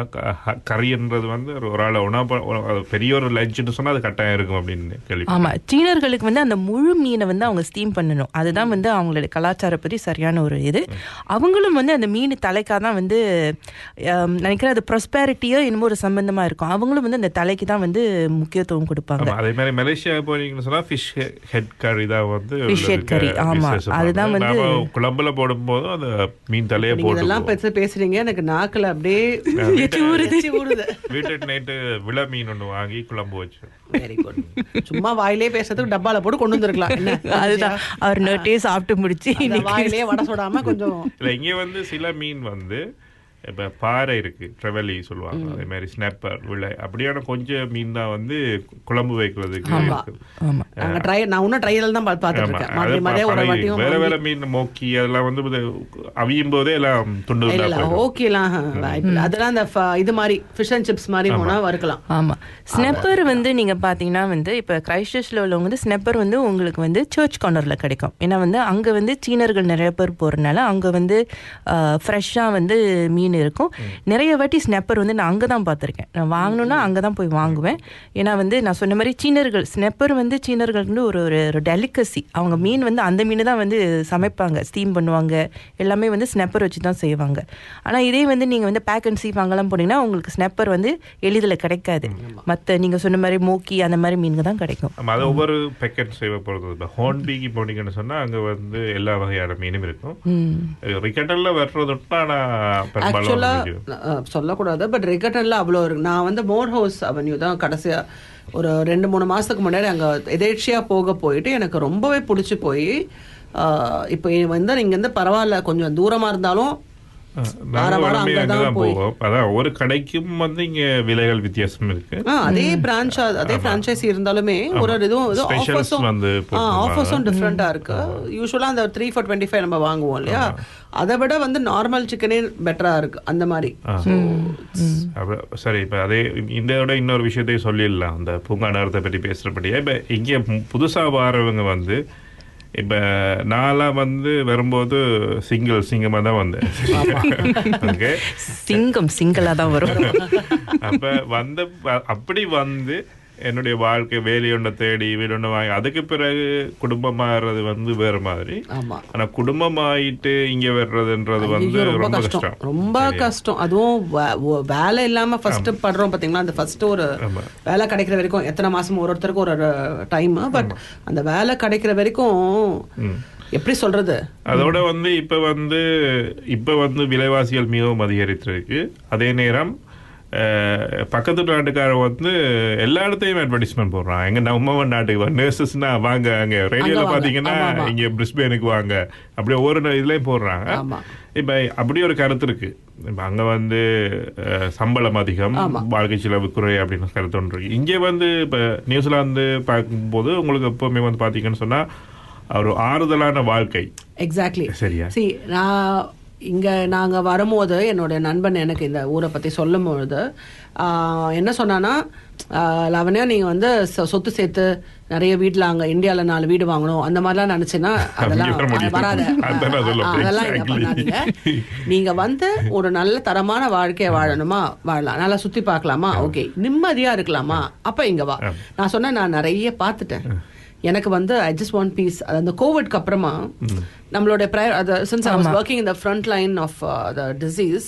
கறின்றது வந்து ஒரு ஒரு ஆள் உணவு அது பெரிய ஒரு லஞ்சுன்னு சொன்னா அது கட்டாயம் இருக்கும் அப்படின்னு கேள்வி ஆமா சீனர்களுக்கு வந்து அந்த முழு மீனை வந்து அவங்க ஸ்டீம் பண்ணணும் அதுதான் வந்து அவங்களோட கலாச்சாரப்படி சரியான ஒரு இது அவங்களும் வந்து அந்த மீன் தலைக்காக தான் வந்து ஆம், நினைக்கிறேன் அது ப்ரொஸ்பேரிட்டியோ என்னமோ ஒரு சம்பந்தமா இருக்கும் அவங்களும் வந்து அந்த தலைக்கு தான் வந்து முக்கியத்துவம் கொடுப்பாங்க ஆமா, அதே மாதிரி மலேசியா போனீங்கன்னு சொன்னா ஃபிஷ் ஹெட் கறி தான் வந்து Fish head உள்ளதுக்கு curry, ஆமா. விசேஷமானது. அதுதான் வந்து- நாம குழம்புல போடும்போதும் அந்த மீன் தலையை நீங்க போட்டு இதெல்லாம் பேச பேசுறீங்க எனக்கு நாக்குல அப்படியே எச்சி ஊறுது வீட்டுக்கு நைட்டு விள மீன் ஒண்ணு வாங்கி குழம்பு வச்சு வெரி குட் சும்மா வாயிலே பேசுறதுக்கு டப்பால போட்டு கொண்டு வந்திருக்கலாம் என்ன அதுதான் அவர் நோட்டே சாப்பிட்டு முடிச்சு அந்த இன்னைக்கு வாயிலே வடை சுடாம கொஞ்சம் இல்ல இங்க வந்து சில மீன் வந்து இப்ப பாறை இருக்கு ட்ரெவலி சொல்லுவாங்க அதே மாதிரி ஸ்னாப்பர் விளை அப்படியான கொஞ்சம் மீன் தான் வந்து குழம்பு வைக்கிறதுக்கு இருக்கு. ஆமா நாங்க ட்ரை நான் இன்னும் ட்ரையல் தான் பார்த்து பார்த்துட்டு ஆமா, இருக்கேன் அது மாதிரி மாதிரியே ஒரு பழகி- வாட்டியும் வேற வாங்கி- வேற மீன் மோக்கி அதெல்லாம் வந்து இது அவியும் போதே எல்லாம் துண்டு இல்ல துண்டா இல்ல போயிடும். ஓகேலாம் வாய்ப்பு இல்ல. அதெல்லாம் அந்த ஃப- இது மாதிரி ஃபிஷ் அண்ட் சிப்ஸ் மாதிரி போனா வறுக்கலாம் ஆமா ஸ்னெப்பர் வந்து நீங்க பாத்தீங்கன்னா வந்து இப்ப கிரைஸ்டர்ஸ்ல உள்ளவங்க வந்து ஸ்னெப்பர் வந்து உங்களுக்கு வந்து சர்ச் கார்னர்ல கிடைக்கும் ஏன்னா வந்து அங்க வந்து சீனர்கள் நிறைய பேர் போறதுனால அங்க வந்து ஃப்ரெஷ்ஷா வந்து மீன் இருக்கும் நிறைய வாட்டி ஸ்னெப்பர் வந்து நான் அங்க தான் பார்த்திருக்கேன் நான் வாங்கணும்னா அங்க தான் போய் வாங்குவேன் ஏன்னா வந்து நான் சொன்ன மாதிரி சீனர்கள் ஸ்னெப்பர் வந்து சீனர்களுக்கு வந்து ஒரு ஒரு டெலிகசி அவங்க மீன் வந்து அந்த மீன் தான் வந்து சமைப்பாங்க ஸ்டீம் பண்ணுவாங்க எல்லாமே வந்து ஸ்னெப்பர் வச்சு தான் செய்வாங்க ஆனா இதே வந்து நீங்க வந்து பேக் அண்ட் சீப் அங்கெல்லாம் போனீங்கன்னா உங்களுக்கு ஸ்னெப்பர் வந்து எளிதில் கிடைக்காது மத்த நீங்க சொன்ன மாதிரி மோக்கி அந்த மாதிரி மீன்கள் தான் கிடைக்கும் ஆமா, அது ஒவ்வொரு பேக்கெட் சேவை போறது இப்போ ஹோன்பீக்கு போனீங்கன்னு சொன்னா அங்க வந்து எல்லா வகையான மீனும் இருக்கும் ரிக்கெட்டர்ல வர்றதுட்டா நான் பெரும்பாலும் ஆக்சுவலா வந்து- சொல்லக்கூடாது பட் ரிகட்டன்ல அவ்வளோ இருக்கு நான் வந்து மோர் ஹவுஸ் அவென்யூ தான் கடைசியா ஒரு ரெண்டு மூணு மாசத்துக்கு முன்னாடி அங்க எதேர்ச்சியா போக போயிட்டு எனக்கு ரொம்பவே பிடிச்சி போய் இப்போ வந்து இங்க இருந்து பரவாயில்ல கொஞ்சம் தூரமா இருந்தாலும் நாங்க வாரம் வளமையா அங்கதான் அங்கதான் போய். போவோம் அதான் ஒரு கடைக்கும் வந்து இங்க விலைகள் வித்தியாசம் இருக்கு ஆ, அதே பிரான்ச் அதே பிரான்ச்சைசி இருந்தாலுமே ஒரு ஒரு இதுவும் இது Specials ஆஃபர்ஸும் வந்து போட்டிருப்பாங்க. ஆஃபர்ஸும் டிஃப்ரெண்டா இருக்கு யூஸ்வலா அந்த த்ரீ ஃபோர் டுவெண்ட்டி ஃபைவ் நம்ம வாங்குவோம் இல்லையா அதை விட வந்து நார்மல் சிக்கனே பெட்டரா இருக்கு அந்த மாதிரி அப்ப- சரி இப்ப அதே இந்த விட இன்னொரு விஷயத்தையும் சொல்லிடலாம் அந்த பூங்கா நகரத்தை பற்றி பேசுறபடியே இப்ப இங்க புதுசா வாரவங்க வந்து இப்ப நான்லாம் வந்து வரும்போது சிங்கிள் சிங்கமா தான் வந்தேன் ஓகே சிங்கம் சிங்கிளா தான் வரும் அப்ப வந்த ப- அப்படி வந்து என்னுடைய வாழ்க்கை வேலையொன்றை தேடி வீடொன்று வாங்கி அதுக்கு பிறகு குடும்பமாகிறது வந்து வேற மாதிரி ஆமா ஆனா குடும்பமாயிட்டு இங்க வர்றதுன்றது வந்து ஐயோ, ரொம்ப ரொம்ப கஷ்டம் கஷ்டம் ரொம்ப கஷ்டம் அதுவும் வே- ஒ- வேலை இல்லாம ஃபர்ஸ்ட் படுறோம் பாத்தீங்களா அந்த ஃபர்ஸ்ட் ஒரு ஆமா. வேலை கிடைக்கிற வரைக்கும் எத்தனை மாசம் ஒரு ஒருத்தருக்கு ஒரு டைம் பட் அந்த வேலை கிடைக்கிற வரைக்கும் எப்படி சொல்றது அதோட வந்து இப்ப வந்து இப்ப வந்து விலைவாசிகள் மிகவும் அதிகரித்திருக்கு அதே நேரம் அஹ், பக்கத்து நாட்டுக்காரன் வந்து எல்லா இடத்தையும் அட்வர்டைஸ்மெண்ட் போடுறான் எங்க நம்ம நாட்டுக்கு நர்சஸ்னா வாங்க அங்க ரேடியோல வாங்க. பாத்தீங்கன்னா ஆமா, ஆமா. இங்க பிரிஸ்பேனுக்கு வாங்க அப்படியே ஒவ்வொரு இதுலயும் போடுறாங்க ஆமா. இப்ப அப்படி ஒரு கருத்து இருக்கு இப்ப அங்க வந்து அஹ், சம்பளம் அதிகம் வாழ்க்கை செலவு குறை அப்படின்னு கருத்து ஒன்று இருக்கு இங்க வந்து இப்ப நியூசிலாந்து பார்க்கும்போது உங்களுக்கு எப்பவுமே வந்து பாத்தீங்கன்னு சொன்னா ஒரு ஆறுதலான வாழ்க்கை எக்ஸாக்ட்லி சரியா சி நான் இங்க நாங்க வரும்போது என்னோட நண்பன் எனக்கு இந்த ஊரை பத்தி சொல்லும் பொழுது ஆஹ், என்ன சொன்னான்னா ஆஹ், லவண்யா நீங்க வந்து சொ- சொத்து சேர்த்து நிறைய வீட்ல அங்க இந்தியால நாலு வீடு வாங்கணும் அந்த மாதிரிலாம் நினைச்சேன்னா அதெல்லாம் வர முடியாது. வராது அதான் நான் சொல்ல ஆஹ், அதெல்லாம் இங்க exactly. பண்ணாதீங்க நீங்க வந்து ஒரு நல்ல தரமான வாழ்க்கையை வாழணுமா வாழலாம் நல்லா சுத்தி பார்க்கலாமா ஓகே நிம்மதியா இருக்கலாமா அப்ப இங்க வா நான் சொன்னேன் நான் நிறைய பார்த்துட்டேன் எனக்கு வந்து ஐ ஜஸ்ட் வாண்ட் பீஸ் அது அந்த கோவிட்க்கு அப்புறமா நம்மளோட ப்ரையர் அது சின்ஸ் ஐ வாஸ் ஒர்க்கிங் இந்த front line of the disease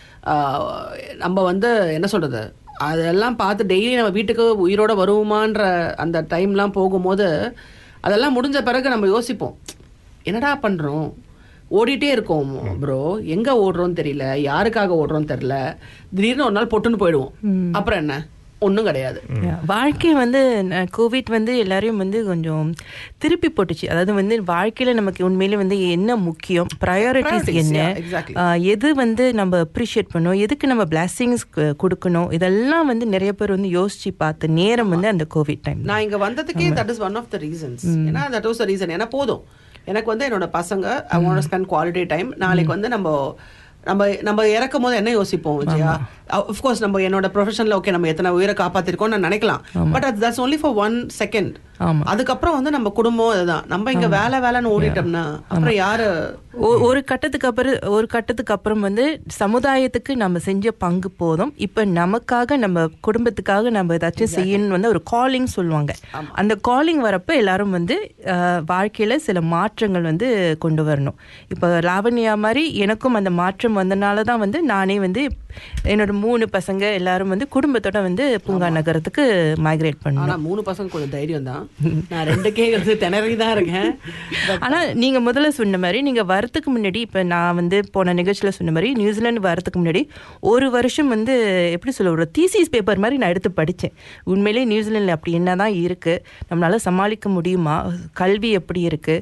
நம்ம வந்து என்ன சொல்றது அதெல்லாம் பார்த்து டெய்லி நம்ம வீட்டுக்கு உயிரோட வருவோமான்ற அந்த டைம்லாம் போகும்போது அதெல்லாம் முடிஞ்ச பிறகு நம்ம யோசிப்போம் என்னடா பண்றோம் ஓடிட்டே இருக்கோம் ப்ரோ எங்க ஓடுறோம்னு தெரியல யாருக்காக ஓடுறோம்னு தெரியல திடீர்னு ஒரு நாள் பொட்டுன்னு போயிடுவோம் அப்புறம் என்ன ஒண்ணும் கிடையாது Yeah. வாழ்க்கை வந்து கோவிட் வந்து எல்லாரையும் வந்து கொஞ்சம் திருப்பி போட்டுச்சு அதாவது வந்து வாழ்க்கையில நமக்கு உண்மையிலே வந்து என்ன முக்கியம் ப்ரையாரிட்டிஸ் Priorities, என்ன yeah, exactly. ஆஹ், எது வந்து நம்ம அப்ரிஷியேட் பண்ணணும் எதுக்கு நம்ம பிளஸிங்ஸ் கொடுக்கணும் இதெல்லாம் வந்து நிறைய பேர் வந்து யோசிச்சு பார்த்த நேரம் வந்து அந்த கோவிட் டைம் நான் இங்க வந்ததுக்கே that is one of the reasons ஏன்னா தட் வாஸ் த ரீசன் ஏன்னா போதும் எனக்கு வந்து என்னோட பசங்க I want spend quality time நாளைக்கு வந்து நம்ம நம்ம நம்ம இறக்கும் போது என்ன யோசிப்போம் விஜயா கோர்ஸ் நம்ம என்னோட ப்ரொஃபஷன்ல ஓகே நம்ம எத்தனை உயிரை காப்பாத்திருக்கோம் நான் நினைக்கலாம் பட் அது that's only for one second ஆமா. அதுக்கப்புறம் வந்து நம்ம குடும்பம் இதுதான் நம்ம இங்க வேலை வேலைன்னு ஓடிட்டோம்னா அப்புறம் யாரு ஒ- ஒரு கட்டத்துக்கு அப்புறம் ஒரு கட்டத்துக்கு அப்புறம் வந்து சமுதாயத்துக்கு நம்ம செஞ்ச பங்கு போதும் இப்ப நமக்காக நம்ம குடும்பத்துக்காக நம்ம ஏதாச்சும் செய்யணும் வந்து ஒரு காலிங் சொல்லுவாங்க அந்த காலிங் வரப்ப எல்லாரும் வந்து அஹ், வாழ்க்கையில சில மாற்றங்கள் வந்து கொண்டு வரணும் இப்ப லாவண்யா மாதிரி எனக்கும் அந்த மாற்றம் வந்தனால தான் வந்து நானே வந்து என்னோட மூணு பசங்க எல்லாரும் வந்து குடும்பத்தோட வந்து பூங்கா நகரத்துக்கு மைக்ரேட் பண்ணோம் ஆனா மூணு பசங்க கொஞ்சம் தைரியம் தான் நான் ரெண்டு கேக்குறது திணறி தான் இருக்கேன் But ஆனா நீங்க முதல்ல சொன்ன மாதிரி நீங்க வரதுக்கு முன்னாடி இப்ப நான் வந்து போன நிகழ்ச்சியில சொன்ன மாதிரி நியூசிலாந்து வரதுக்கு முன்னாடி ஒரு வருஷம் வந்து எப்படி சொல்ல ஒரு தீசிஸ் பேப்பர் மாதிரி நான் எடுத்து படிச்சேன் உண்மையிலேயே நியூசிலாந்துல அப்படி என்னதான் இருக்கு நம்மளால சமாளிக்க முடியுமா கல்வி எப்படி இருக்கு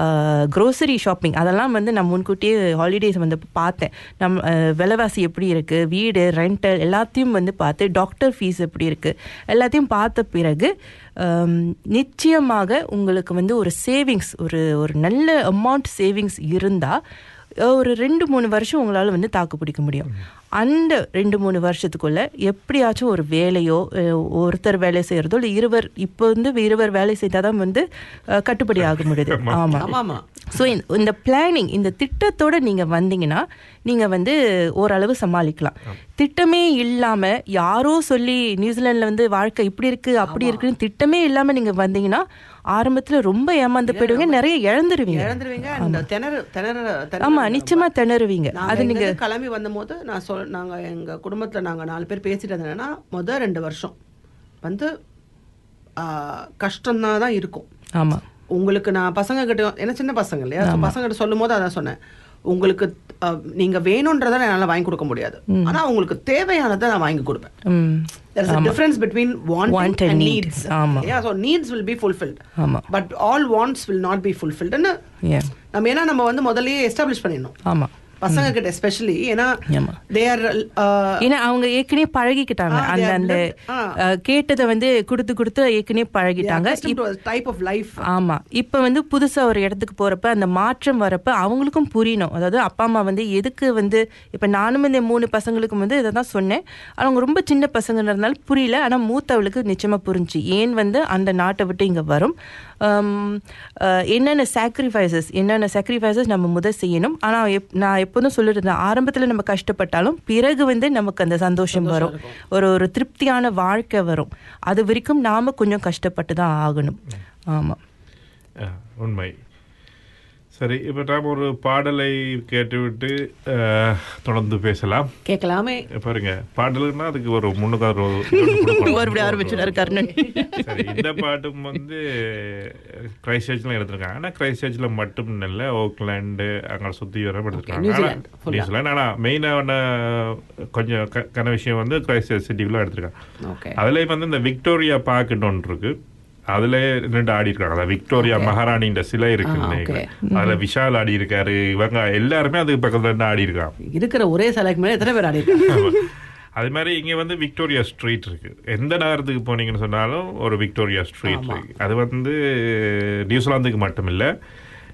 க்ரோசரி ஷாப்பிங் அதெல்லாம் வந்து நான் முன்கூட்டியே ஹாலிடேஸ் வந்து பார்த்தேன் நம் அஹ், விலைவாசி எப்படி இருக்கு வீடு ரெண்டல் எல்லாத்தையும் வந்து பார்த்து டாக்டர் ஃபீஸ் எப்படி இருக்கு எல்லாத்தையும் பார்த்த பிறகு ஆம், நிச்சயமாக உங்களுக்கு வந்து ஒரு சேவிங்ஸ் ஒரு ஒரு நல்ல அமௌண்ட் சேவிங்ஸ் இருந்தால் ஒரு ரெண்டு மூணு வருஷம் உங்களால் வந்து தாக்கு பிடிக்க முடியும் அந்த ரெண்டு மூணு வருஷத்துக்குள்ள எப்படியாச்சும் ஒரு வேலையோ அஹ், ஒருத்தர் வேலை செய்யறதோ இல்லை இருவர் இப்போ வந்து இருவர் வேலை செய்தால் தான் வந்து அஹ், கட்டுப்படி ஆக முடியுது ஆமாம் ஆமா ஆமா ஸோ இந்த பிளானிங் இந்த திட்டத்தோட நீங்க வந்தீங்கன்னா நீங்க வந்து ஓரளவு சமாளிக்கலாம் திட்டமே இல்லாம யாரோ சொல்லி நியூசிலாந்துல வந்து வாழ்க்கை இப்படி இருக்கு அப்படி இருக்குன்னு திட்டமே இல்லாம நீங்க வந்தீங்கன்னா ஆரம்பத்துல ரொம்ப ஏமாந்து போயிடுவீங்க நிறைய இழந்துருவீங்க இழந்துருவீங்க and திணறு திணற திணற ஆமா நிச்சயமா திணறுவீங்க நாங்க அது நீங்க இங்கிருந்து கிளம்பி வந்தபோது நான் சொல் நாங்க எங்க குடும்பத்துல நாங்க நாலு பேர் பேசிட்டு இருந்தேன்னா முத ரெண்டு வருஷம் வந்து கஷ்டம்தான் தான் இருக்கும் ஆமா உங்களுக்கு நான் பசங்க கிட்ட என்ன சின்ன பசங்க இல்லையா So பசங்க கிட்ட சொல்லும் போது அதான் சொன்னேன் உங்களுக்கு ஆஹ், நீங்க வேணும்ன்றதை என்னால வாங்கி கொடுக்க முடியாது ஆனா உங்களுக்கு தேவையானதை நான் வாங்கி கொடுப்பேன் ம் There is a difference between wanting Want and and need. needs. ஆமா. Yeah, so needs will be fulfilled. ஆமா But all wants will not be fulfilled. ன்னு Yeah. நம்ம ஏன்னா நம்ம வந்து முதல்லயே எஸ்டாப்ளிஷ் பண்ணிடணும் ஆமா பசங்க கிட்ட எஸ்பெஷலி ஏன்னா ஆமா. தே ஆர் ஏன்னா அவங்க ஏற்கனவே பழகிக்கிட்டாங்க ஆ, they அந்த have அந்த lived- ஆ. அஹ், கேட்டதை வந்து கொடுத்து கொடுத்து ஏற்கனவே பழகிட்டாங்க டைப் ஆஃப் லைஃப் ஆமா இப்ப வந்து புதுசா ஒரு இடத்துக்கு போறப்ப அந்த மாற்றம் வரப்ப அவங்களுக்கும் புரியணும் அதாவது அப்பா அம்மா வந்து எதுக்கு வந்து இப்ப நானும் இந்த மூணு பசங்களுக்கும் வந்து இதை தான் சொன்னேன் ஆனா அவங்க ரொம்ப சின்ன பசங்கன்றதுனால புரியல ஆனா மூத்தவளுக்கு நிச்சயமா புரிஞ்சு ஏன் வந்து அந்த நாட்டை விட்டு இங்க வரும் ஆம், அஹ், என்னென்ன சாக்ரிஃபைசஸ் என்னென்ன சாக்ரிஃபைசஸ் நம்ம முத செய்யணும் ஆனா எப்- நான் எப்போதும் சொல்லிருந்தேன் ஆரம்பத்துல நம்ம கஷ்டப்பட்டாலும் பிறகு வந்து நமக்கு அந்த சந்தோஷம் வரும் ஒரு ஒரு திருப்தியான வாழ்க்கை வரும் அது வரைக்கும் நாம கொஞ்சம் கஷ்டப்பட்டு தான் ஆகணும் ஆமா ஆ, உண்மை சரி இப்போ நாம் ஒரு பாடலை கேட்டுவிட்டு ஆ, தொடர்ந்து பேசலாம் கேட்கலாமே பாருங்க பாடலுன்னா அதுக்கு ஒரு முன்னுக்கு மறுபடியும் ஆரம்பிச்சுட்டாரு கர்ணன் சரி இந்த பாட்டும் வந்து கிரைஸ்ட் சர்ச்ல எடுத்திருக்காங்க ஆனா கிரைஸ்ட் சர்ச்ல மட்டும் இல்ல ஓக்லாண்டு அங்க சுத்தி வர எடுத்திருக்காங்க நியூசிலாந்து, ஆனா, full-ஆ. நியூசிலாந்து ஆனா மெயினான கொஞ்சம் க- கன விஷயம் வந்து கிரைஸ்ட் சர்ச் சிட்டிக்குள்ள எடுத்திருக்காங்க ஓகே அதுல வந்து இந்த விக்டோரியா பார்க்குன்னு ஒன்று இருக்கு அதுல ரெண்டு ஆடி இருக்காங்க அதான் விக்டோரியா மகாராணின்ற சிலை இருக்கு ஆ, நினைக்கிறேன். okay. அதுல விஷால் ஆடி இருக்காரு இவங்க எல்லாருமே அதுக்கு பக்கத்துல இருந்து ஆடி இருக்காங்க இருக்கிற ஒரே சிலைக்கு மேல எத்தனை பேர் ஆடி இருக்காங்க? ஆமா. அது மாதிரி இங்க வந்து விக்டோரியா ஸ்ட்ரீட் இருக்கு எந்த நகரத்துக்கு போனீங்கன்னு சொன்னாலும் ஒரு விக்டோரியா ஸ்ட்ரீட் ஆமா. இருக்கு அது வந்து நியூசிலாந்துக்கு மட்டும் இல்ல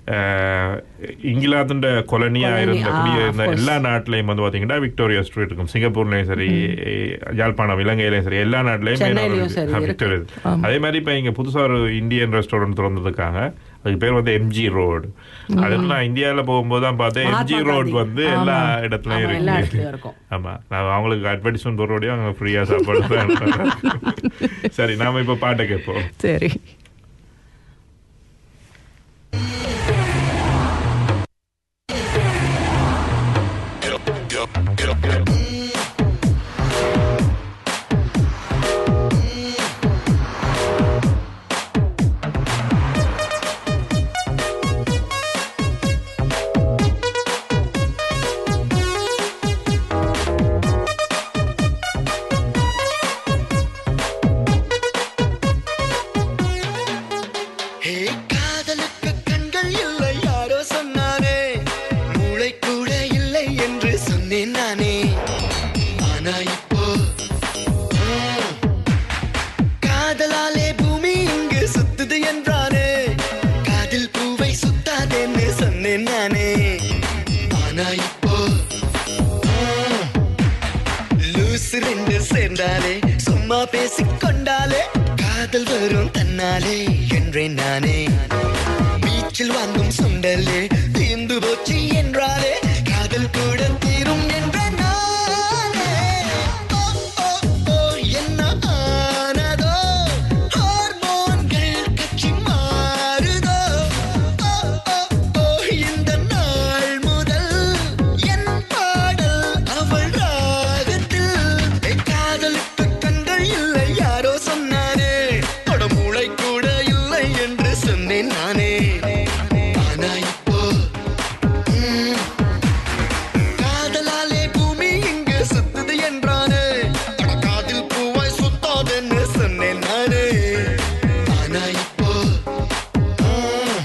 அஹ், இங்கிலாந்துண்ட கொலனியா Colony, இருந்த ஆ, குடியிருந்த of course. எல்லா நாட்டிலையும் வந்து பாத்தீங்கன்னா விக்டோரியா ஸ்ட்ரீட் இருக்கும் சிங்கப்பூர்லயும் சரி யாழ்ப்பாணம் இலங்கையிலயும் சரி எல்லா நாட்டிலையும் main சென்னையிலயும் ஒரு- சரி ஆ, இருக்கு. விக்டோரியா அதே மாதிரி இப்ப இங்க புதுசா ஒரு இந்தியன் ரெஸ்டாரண்ட் திறந்ததுக்காங்க அதுக்கு பேர் வந்து எம்ஜி ரோடு அது நான் இந்தியால போகும்போது தான் பார்த்தேன் எம்ஜி மகாத்மா ரோடு காந்தி. வந்து எல்லா இடத்துலயும் ஆமா, எல்லா இருக்கு இடத்துலயும் இருக்கும். ஆமா நான் அவங்களுக்கு அட்வர்டைஸ்மெண்ட் போடுறோடையும் அவங்க ஃப்ரீயா சாப்பாடு தான் அனுப்புறாங்க. சரி நாம இப்ப பாட்டை கேட்போம் சரி ஹே காதலுக்கு கண்கள் இல்லை யாரோ சொன்னானே மூளை கூட இல்லை என்று சொன்னேன் நானே ஆனா இப்போ ம், காதலாலே பூமி இங்கு சுத்துது என்றானே காதில் பூவை சுத்தாதேன்னு சொன்னேன் நானே ஆனா இப்போ ம், லூசு ரெண்டு சேர்ந்தாலே சும்மா பேசிக்கொண்டாலே காதல் வரும் தன்னாலே என்றேன் நானே பீச்சில் வாங்கும் சுண்டலே தீர்ந்து போச்சு என்றாலே காதல் கூட தீரும் என்ற நானே ஓ, ஓ, ஓ, என்ன ஆனதோ ஹார்மோன்கள் கட்சி மாறுதோ ஓ, ஓ, ஓ, இந்த நாள் முதல் என் பாடல் அவள் ராகத்தில் ஏ, காதலுக்கு கண்கள் இல்லை யாரோ சொன்னாரே தொடமூளை கூட இல்லை என்று சொன்னேன் நானே ஆனா இப்போ ம், காதலாலே பூமி இங்கு சுத்துது என்றானே அட காதில் பூவாய் சுத்தாதென்னு சொன்னேன் நானே ஆனா இப்போ ம்,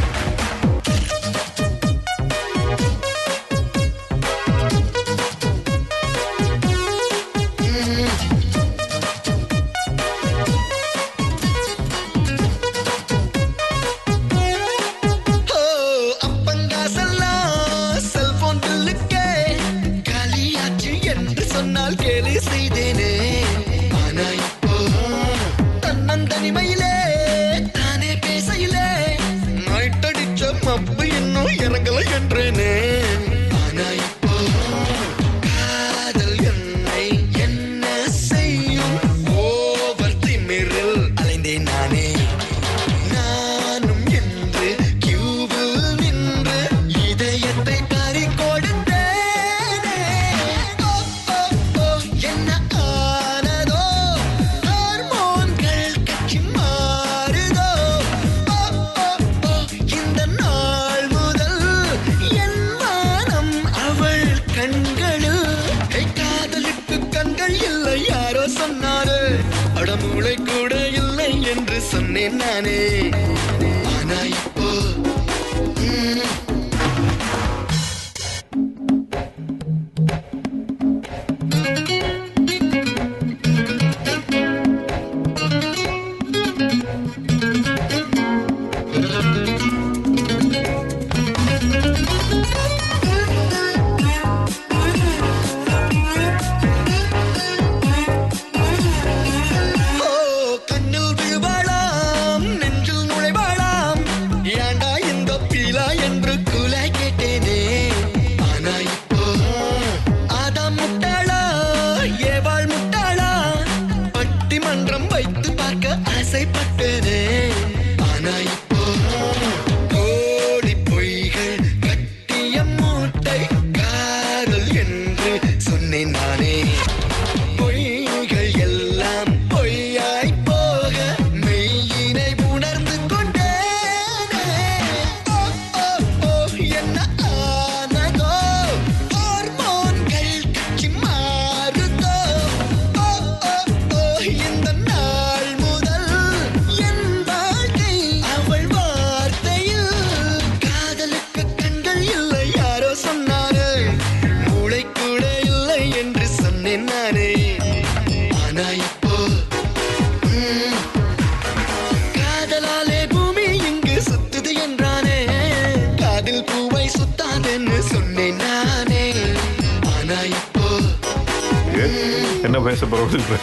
ஓ, அப்பங்காசெல்லாம் செல்போன் பில்லுக்கே காலியாச்சு என்று சொன்னால் கேலி செய்தேனே ஆனா இப்போ தன்னந்தனிமையிலே தானே பேசையிலே நைட்டடிச்ச மப்பு இன்னும் இறங்கல என்றேனே ஆனா இப்போ காதல் என்னை என்ன செய்யும் ஓவர் திமிரில் அலைந்தேன் நானே நானும் என்று கியூவில் நின்று இதயத்தை பறி கொடுத்தேனே ஓ, ஓ, ஓ, என்ன ஆனதோ ஹார்மோன்கள் கட்சி மாறுதோ ஓ, ஓ, ஓ, இந்த நாள் முதல் என் வானம் அவள் கண்களில் ஏய், காதலுக்கு கண்கள் இல்லை யாரோ சொன்னாரு அடமூளை கூட இல்லை என்று சொன்னேன் நானே ஆனா இப்போ ம், ஓ கண்ணில் விழுவாளாம் நெஞ்சில் நுழைவாளாம் ஏண்டா இந்த பீலா என்று தான் பேச போகிறோம்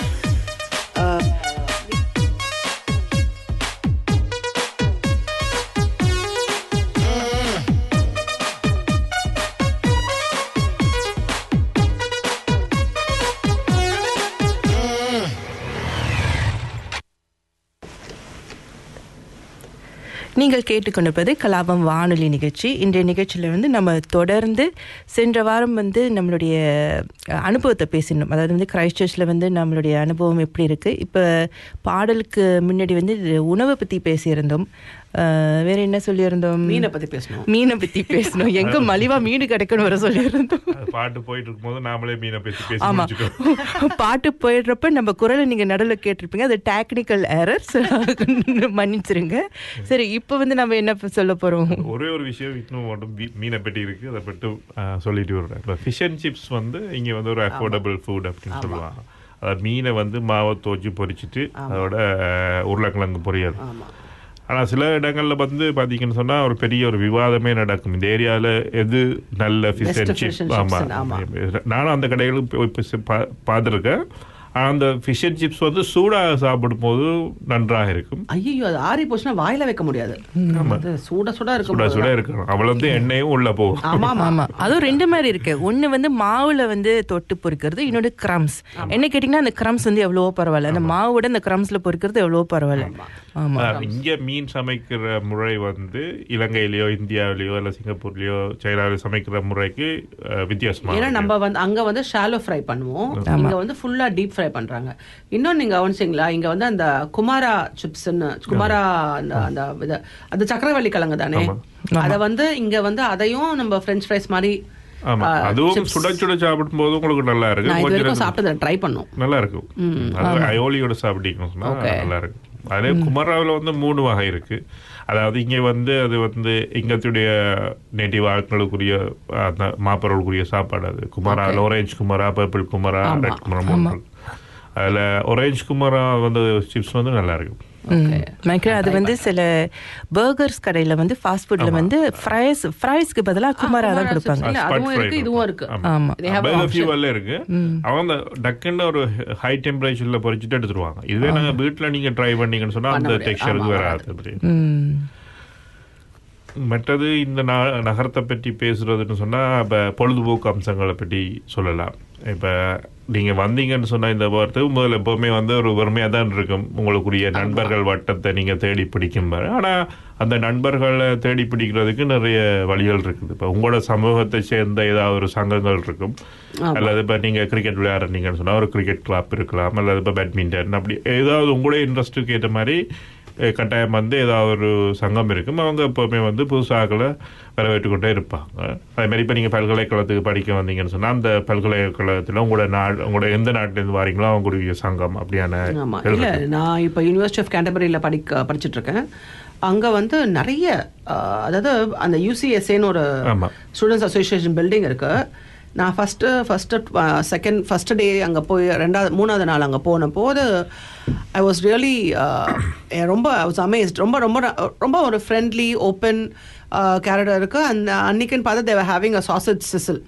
நீங்கள் கேட்டுக்கொண்டிருப்பது கலாபம் வானொலி நிகழ்ச்சி இன்றைய நிகழ்ச்சியில் வந்து நம்ம தொடர்ந்து சென்ற வாரம் வந்து நம்மளுடைய அஹ், அனுபவத்தை பேசினோம் அதாவது வந்து கிரைஸ்ட் சர்ச்சில் வந்து நம்மளுடைய அனுபவம் எப்படி இருக்குது இப்போ பாடலுக்கு முன்னாடி வந்து உணவை பற்றி பேசியிருந்தோம் அஹ், வேற என்ன சொல்லியிருந்தோம் மீனை பத்தி பேசணும் மீனை பற்றி பேசணும் எங்க மலிவா மீன் கிடைக்குன்னு வர சொல்லியிருந்தோம் பாட்டு போயிட்டு இருக்கும்போது நாமளே மீனை பேசி பேசி ஆமா முடிச்சுட்டோம் பாட்டு போயிடுறப்ப நம்ம குரலை நீங்க நடுவில் கேட்டிருப்பீங்க அது டெக்னிக்கல் எரர்ஸ் மன்னிச்சிருங்க சரி இப்போ வந்து நம்ம என்ன சொல்ல போறோம் ஒரே ஒரு விஷயம் இன்னும் மட்டும் மீ- மீனை பெட்டி இருக்கு அதை மட்டும் ஆ, சொல்லிட்டு விடுறேன் இப்போ ஃபிஷ் அண்ட் சிப்ஸ் வந்து இங்க வந்து ஒரு அஃபோர்டபுள் ஃபுட் அப்படின்னு சொல்லுவாங்க அதாவது மீனை வந்து மாவை தோச்சி பொரிச்சிட்டு அதோட ஆ, உருளைக்கிழங்கு பொரியல் ஆமா ஆனா சில இடங்கள்ல வந்து பாத்தீங்கன்னு சொன்னா ஒரு பெரிய ஒரு விவாதமே நடக்கும் இந்த ஏரியால எது நல்ல fish Best and fish chips and ஆமா chips, ஆமா. நானும் அந்த கடைகளுக்கு போய் போய் பா- பார்த்திருக்கேன் ஆனா அந்த ஃபிஷ் அண்ட் சிப்ஸ் வந்து சூடாக சாப்பிடும் போது நன்றாக இருக்கும் ஐயோ அது ஆறி போச்சுன்னா வாயில வைக்க முடியாது அது சூட சூடா இருக்கும் சுட சுட இருக்கணும் அவ்வளவு வந்து எண்ணெயும் உள்ள போகும் ஆமா ஆமா ஆமா அதுவும் ரெண்டு மாதிரி இருக்கு ஒண்ணு வந்து மாவுல வந்து தொட்டு பொரிக்கிறது இன்னொரு கிரம்ஸ் என்ன கேட்டீங்கன்னா அந்த கிரம்ஸ் வந்து எவ்வளவோ பரவாயில்ல அந்த மாவோட அந்த கிரம்ஸ்ல பொரிக்கிறது எவ்வளவோ பரவாயில்ல ஆமா அஹ் இங்க மீன் சமைக்கிற முறை வந்து இலங்கையிலயோ இந்தியாவிலயோ இல்ல சிங்கப்பூர்லயோ சைனாவிலயோ சமைக்கிற முறைக்கு அஹ், வித்தியாசமா ஏன்னா இருக்கு. நம்ம வந்து அங்க வந்து ஷாலோ ஃப்ரை பண்ணுவோம் இங்க வந்து ஃபுல்லா டீப் ஃப்ரை பண்றாங்க இன்னொன்னு நீங்க கவனிச்சிங்களா இங்க வந்து அந்த குமாரா சிப்ஸ்ன்னு குமாரா அந்த அந்த இத- அது சக்கரவள்ளி கிழங்கு தானே அத வந்து இங்க வந்து அதையும் நம்ம ஃப்ரெஞ்ச் ஃப்ரைஸ் மாதிரி ஆமா ஆ, அதுவும் chips. சுட சுட சாப்பிடும் போது உங்களுக்கு நல்லா இருக்கு நான் இது கொஞ்சம் வரைக்கும் நேரம் சாப்பிட்டதை ட்ரை பண்ணும் நல்லா இருக்கும் அது அயோலியோட சாப்பிட்டீங்கன்னு சொன்னா Okay. நல்லா இருக்கும் அதே குமராவில் வந்து மூணு வகை இருக்கு அதாவது இங்க வந்து அது வந்து எங்களுடைய நேட்டிவ் ஆட்களுக்குரிய அந்த மாப்பரவுக்குரிய சாப்பாடு அது குமாராவில் ஒரேஞ்ச் குமாரா பர்பிள் குமாரா ஆமா. ரெட் குமாரா மூணு அதுல ஒரேஞ்ச் குமாரா வந்து சிப்ஸ் வந்து நல்லா இருக்கும் மைக்ரோ அது வந்து சில பர்கர்ஸ் கடையில வந்து ஃபாஸ்ட் ஃபுட்ல வந்து ஃப்ரைஸ் ஃப்ரைஸ்க்கு பதிலா குமாரா தான் குமாரா கொடுப்பாங்க chips. இல்ல, Spot அதுவும் fry இருக்கு, இதுவும் இருக்கு. ஆமா. They have an Burger option. fuel இருக்கு அவங்க அந்த டக்குன்னு ஒரு ஹை டெம்பரேச்சர்ல பொரிச்சுட்டு எடுத்துருவாங்க இதுவே நாங்க வீட்ல நீங்க ட்ரை பண்ணீங்கன்னு சொன்னா பண்ண அந்த முடியாது. டெக்ஸ்சருக்கு ஆமா, வராது அப்படி ம் மற்றது இந்த நா- நகரத்தை பற்றி பேசுறதுன்னு சொன்னா இப்ப பொழுதுபோக்கு அம்சங்களை பற்றி சொல்லலாம் இப்ப நீங்க வந்தீங்கன்னு சொன்னா இந்த வார்த்தை முதல்ல எப்பவுமே வந்து ஒரு வெறுமையா தான் இருக்கும் உங்களுக்குரிய நண்பர்கள் வட்டத்தை நீங்க தேடி பிடிக்கும் பாரு. ஆனா அந்த நண்பர்களை தேடி பிடிக்கிறதுக்கு நிறைய வழிகள் இருக்குது இப்ப உங்களோட சமூகத்தை சேர்ந்த ஏதாவது ஒரு சங்கங்கள் இருக்கும் அல்லது இப்ப நீங்க கிரிக்கெட் விளையாடுறீங்கன்னு சொன்னா ஒரு கிரிக்கெட் கிளப் இருக்கலாம் அல்லது இப்ப பேட்மிண்டன் அப்படி ஏதாவது உங்களுடைய இன்ட்ரெஸ்ட்டுக்கு ஏற்ற மாதிரி அஹ், கட்டாயம் வந்து ஏதாவது ஒரு சங்கம் இருக்கும் அவங்க எப்பவுமே வந்து புதுசாக்களை வரவேற்றுக்கொண்டே இருப்பாங்க அதே மாதிரி இப்போ நீங்கள் பல்கலைக்கழகத்துக்கு படிக்க வந்தீங்கன்னு சொன்னால் அந்த பல்கலைக்கழகத்தில் உங்களோட நாடு உங்களோட எந்த நாட்டிலேருந்து வாரீங்களோ அவங்களுடைய சங்கம் அப்படியான ஆமா இது இல்ல இருக்கு. நான் இப்ப யூனிவர்சிட்டி ஆஃப் கேண்டபரியில படிக்க படிச்சிட்டு இருக்கேன் அங்க வந்து நிறைய அஹ், அதாவது அந்த யூசிஎஸ்ஏன்னு ஒரு ஆமா. ஸ்டூடெண்ட்ஸ் அசோசியேஷன் பில்டிங் இருக்கு நான் first first second first day அங்க போய் ரெண்டாவது மூணாவது நாள் அங்க போன போது ஐ வாஸ் ரியலி ரொம்ப ஐ வாஸ் அமேஸ்ட் ரொம்ப ரொம்ப ரொம்ப ஒரு ஃப்ரெண்ட்லி ஓப்பன் கேரக்டர் இருக்கு அந்த அன்னைக்குன்னு பார்த்தா they were having a sausage sizzle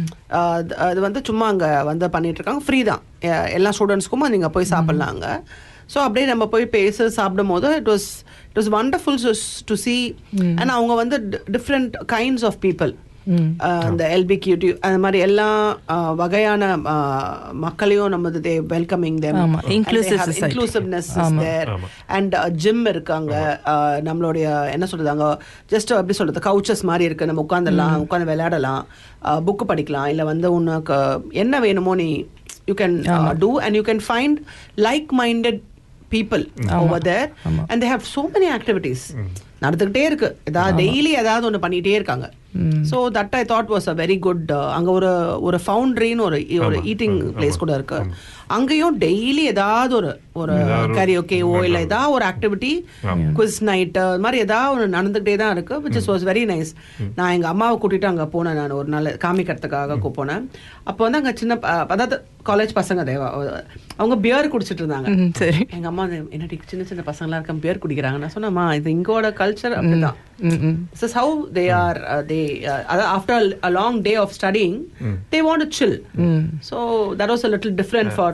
அது வந்து சும்மா அங்கே வந்து பண்ணிட்டு இருக்காங்க ஃப்ரீ தான் எ- எல்லா ஸ்டூடெண்ட்ஸ்க்கும் நீங்கள் போய் சாப்பிட்லாங்க ஸோ அப்படியே நம்ம போய் பேச சாப்பிடும் போது it was it was wonderful to see and அவங்க வந்து டிஃப்ரெண்ட் கைண்ட்ஸ் ஆஃப் பீப்புள் அந்த எல்பிக்யூடி அந்த மாதிரி எல்லா அஹ், வகையான அஹ், மக்களையும் நம்ம தே வெல்கமிங் தேம் ஆமா, inclusive society. இன்க்ளூசிவ்னஸ் இஸ் ஆமா. தேர் ஆமா. அண்ட் ஜிம் இருக்காங்க அஹ், நம்மளுடைய என்ன சொல்றது அங்க ஜஸ்ட் எப்படி சொல்றது கவுச்சஸ் மாதிரி இருக்கு நம்ம உட்காந்துடலாம் உட்காந்து விளையாடலாம் புக்கு படிக்கலாம் இல்ல வந்து உனக்கு என்ன வேணுமோ நீ you can do and you can find like minded people over there and they have so many activities நடந்துகிட்டே இருக்கு ஏதாவது டெய்லி ஏதாவது ஒன்று பண்ணிட்டே இருக்காங்க so that I thought was a very good அங்க ஒரு ஒரு ஃபவுண்ட்ரின்னு ஒரு ஒரு ஈட்டிங் பிளேஸ் கூட இருக்கு அங்கேயும் டெய்லி ஏதாவது ஒரு ஒரு கரியோகேவோ இல்ல ஏதாவது ஒரு ஆக்டிவிட்டி குவிஸ் நைட் அது மாதிரி ஏதாவது ஒன்று நடந்துகிட்டே தான் இருக்கு which is was very nice நான் எங்க அம்மாவை கூட்டிட்டு அங்க போனேன் நான் ஒரு நாள் காமிக்கிறதுக்காக கூ- போனேன் அப்போ வந்து அங்க சின்ன ப- அதாவது காலேஜ் பசங்க தேவா அவங்க பியர் குடிச்சிட்டு இருந்தாங்க ம், சரி எங்க அம்மா வந்து, என்னடி சின்ன சின்ன பசங்களா இருக்க பியர் குடிக்கிறாங்க நான் சொன்னேம்மா இது இங்கோட கல்ச்சர் அப்படிதான் ம், ம். this is how they are uh, they uh, after a long day of studying they want to chill so that was a little different for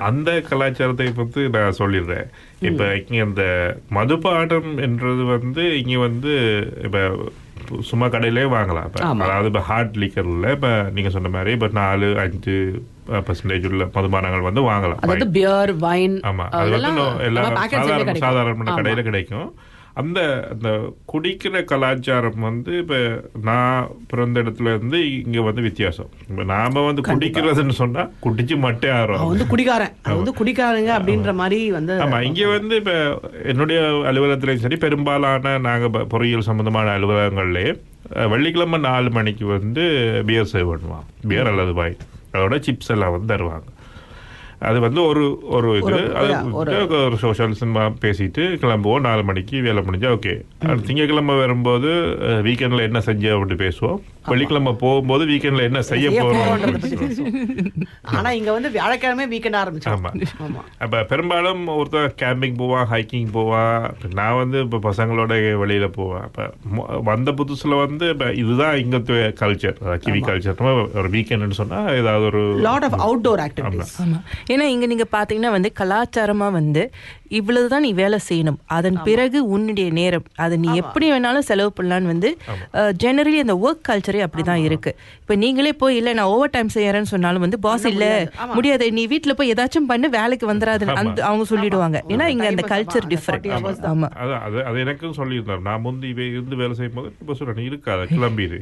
அந்த கலாச்சாரத்தை பத்தி நான் சொல்லிடுறேன் இப்ப இங்க இந்த மதுபானம் என்றது வந்து இங்க வந்து இப்ப சும்மா கடையிலே வாங்கலாம் இப்ப ஆமா. அதாவது இப்ப ஹார்ட் லிக்கர்ல இப்ப நீங்க சொன்ன மாதிரி இப்ப நாலு அஞ்சு பர்சன்டேஜ் உள்ள மதுபானங்கள் வந்து வாங்கலாம் அதாவது பியர் வைன் ஆமா அது வந்து இன்னும் எல்லா சாதாரண சாதாரண கடையில கிடைக்கும் அந்த அந்த குடிக்கிற கலாச்சாரம் வந்து இப்ப நான் பிறந்த இடத்துல இருந்து இங்க வந்து வித்தியாசம் இப்ப நாம வந்து குடிக்கிறதுன்னு சொன்னா குடிச்சு மட்டே அவன் ஆறோம் வந்து குடிகாரன் அவன் வந்து குடிக்காரங்க அப்படின்ற மாதிரி வந்து ஆமா இங்க வந்து இப்ப என்னுடைய அலுவலகத்திலையும் சரி பெரும்பாலான நாங்க ப- பொறியியல் சம்பந்தமான அலுவலகங்கள்லயே அஹ், வெள்ளிக்கிழமை நாலு மணிக்கு வந்து பியர் சேவ் பண்ணுவான் பியர் அல்லது வாய் அதோட சிப்ஸ் எல்லாம் வந்து தருவாங்க அது வந்து ஒரு ஒரு இது ஒரு- அது ஒரு- விட்டு ஒரு சோஷியல் சினிமா பேசிட்டு கிளம்புவோம் நாலு மணிக்கு வேலை முடிஞ்சா ஓகே அடுத்து திங்கக்கிழமை வரும்போது வீக்கெண்ட்ல என்ன செஞ்ச அப்படி பேசுவோம் வெள்ளிக்கிழமை போகும்போது வீக்கெண்ட்ல என்ன செய்ய செய்ய போறோம் போறோன்றத பத்தி பேசுவோம். ஆனா இங்க வந்து வியாழக்கிழமை வீக்கெண்ட் ஆரம்பிச்சோம் ஆமா ஆமா அப்ப பெரும்பாலும் ஒருத்தர் கேம்பிங் போவான் ஹைக்கிங் போவான் இப்ப நான் வந்து இப்ப பசங்களோட வெளியில போவேன் அப்ப மொ- வந்த புதுசுல வந்து இப்ப இதுதான் இங்க கல்ச்சர் கிவி கல்ச்சர் ஒரு வீக்கெண்ட்னு சொன்னா ஏதாவது ஒரு லாட் ஆஃப் அவுட்டோர் ஆக்டிவிட்டிஸ் ஆமா ஏன்னா இங்க நீங்க பாத்தீங்கன்னா வந்து கலாச்சாரமா வந்து இவ்வளவுதான் நீ வேலை செய்யணும் அதன் பிறகு உன்னுடைய நேரம் அதை நீ எப்படி வேணாலும் செலவு பண்ணலான்னு வந்து ஜெனரலி அந்த ஒர்க் கல்ச்சரே அப்படிதான் இருக்கு இப்ப நீங்களே போய் இல்ல நான் ஓவர் டைம் செய்யறேன்னு சொன்னாலும் வந்து பாஸ் இல்ல முடியாது நீ வீட்ல போய் ஏதாச்சும் பண்ணு வேலைக்கு வந்துடாது அந்த அவங்க சொல்லிடுவாங்க ஏன்னா இங்க அந்த கல்ச்சர் டிஃபரெண்ட் ஆமா அது அது அது எனக்கும் சொல்லியிருந்தார் நான் முந்தி இவ இருந்து வேலை செய்யும் போது இப்போ சொல்றேன் இருக்காது கிளம்பிடு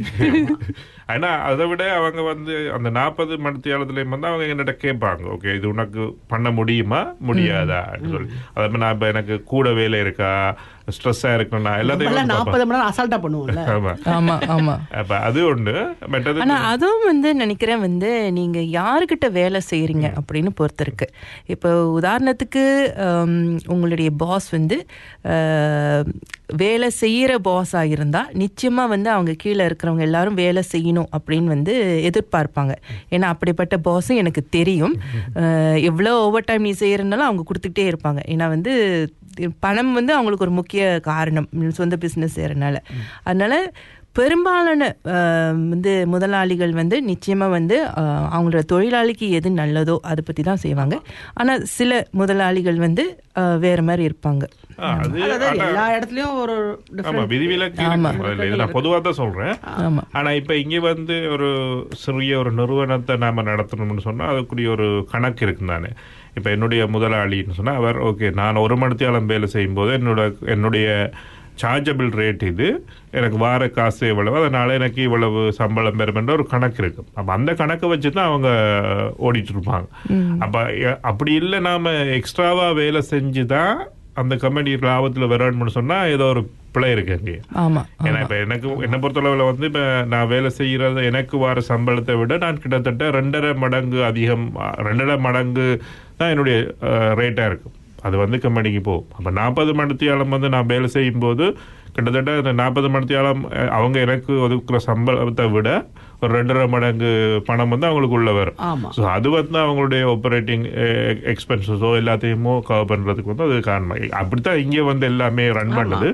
ஆனா அதை விட அவங்க வந்து அந்த நாற்பது மணித்தியாலத்துலயும் வந்து அவங்க என்னட்ட கேட்பாங்க ஓகே இது உனக்கு பண்ண முடியுமா முடியாதா அப்படின்னு சொல்லி அதே மாதிரி நான் இப்ப எனக்கு கூட வேலை இருக்கா ஸ்ட்ரெஸ்ஸா இருக்கணும் நான் எல்லாத்தையும் வந்து நாற்பது பார்ப்பேன். மணி நேரம் அசால்ட்டா பண்ணுவோம்ல ஆமா ஆமா ஆமா அப்ப அது ஒண்ணு பட் அது ஆனா அதுவும் வந்து நினைக்கிறேன் வந்து நீங்க யாருக்கிட்ட வேலை செய்றீங்க அப்படின்னு பொறுத்து இருக்கு இப்போ உதாரணத்துக்கு ஹம், உங்களுடைய பாஸ் வந்து அஹ், வேலை செய்யற பாஸா இருந்தா நிச்சயமா வந்து அவங்க கீழே இருக்கிறவங்க எல்லாரும் வேலை செய்யணும் அப்படின்னு வந்து எதிர்பார்ப்பாங்க ஏன்னா அப்படிப்பட்ட பாஸும் எனக்கு தெரியும் அஹ், எவ்வளவு ஓவர் டைம் நீ செய்யறதுனால அவங்க கொடுத்துக்கிட்டே இருப்பாங்க ஏன்னா வந்து பணம் வந்து அவங்களுக்கு ஒரு முக்கிய காரணம் சொந்த பிசினஸ் செய்யறதுனால அதனால பெரும்பாலான அஹ், வந்து முதலாளிகள் வந்து நிச்சயமா வந்து அஹ், அவங்களோட தொழிலாளிக்கு எது நல்லதோ அதை பத்தி தான் செய்வாங்க ஆனா சில முதலாளிகள் வந்து அஹ், வேற மாதிரி இருப்பாங்க ஆ, அது அதாவது ஆனா- எல்லா இடத்துலயும் ஒரு ஆமா different- விதிவிலக்கு இருக்கு முதல்ல. இது நான் பொதுவா தான் சொல்றேன் ஆமா ஆனா இப்ப இங்க வந்து ஒரு சிறிய ஒரு நிறுவனத்தை நாம நடத்தணும்னு சொன்னா அதுக்குரிய ஒரு கணக்கு இருக்கு தானே இப்ப என்னுடைய முதலாளின்னு சொன்னா அவர் ஓகே நான் ஒரு மணித்தியாலம் வேலை செய்யும் போது என்னோட என்னுடைய சார்ஜபிள் ரேட் இது எனக்கு வார காசு எவ்வளவு அதனால எனக்கு இவ்வளவு சம்பளம் பெறும் ஒரு கணக்கு இருக்கு அப்ப அந்த கணக்கை வச்சு தான் அவங்க ஓடிட்டு இருப்பாங்க அப்ப எ- அப்படி இல்லை நாம எக்ஸ்ட்ராவா வேலை செஞ்சுதான் அந்த கம்பெனி லாபத்துல வரணும்னு சொன்னா ஏதோ ஒரு பிழை இருக்கு அங்கே ஆமா ஏன்னா இப்ப எனக்கு என்ன பொறுத்தளவுல வந்து இப்ப நான் வேலை செய்யறது எனக்கு வர சம்பளத்தை விட நான் கிட்டத்தட்ட ரெண்டரை மடங்கு அதிகம் அஹ், ரெண்டரை மடங்கு தான் என்னுடைய ரேட்டா இருக்கும் அது வந்து கம்பெனிக்கு போகும் அப்ப நாற்பது மணித்தியாலம் வந்து நான் வேலை செய்யும் போது கிட்டத்தட்ட அந்த நாற்பது மணித்தியாலம் அஹ், அவங்க எனக்கு ஒதுக்குற சம்பளத்தை விட ஒரு ரெண்டரை மடங்கு பணம் வந்து அவங்களுக்கு உள்ள வரும் ஆமா ஸோ அது வந்து அவங்களுடைய ஆப்ரேட்டிங் எக்ஸ்பென்சஸோ எல்லாத்தையுமோ கவர் பண்றதுக்கு வந்து அது காரணம் அப்படித்தான் இங்கே வந்து எல்லாமே ரன் பண்ணுது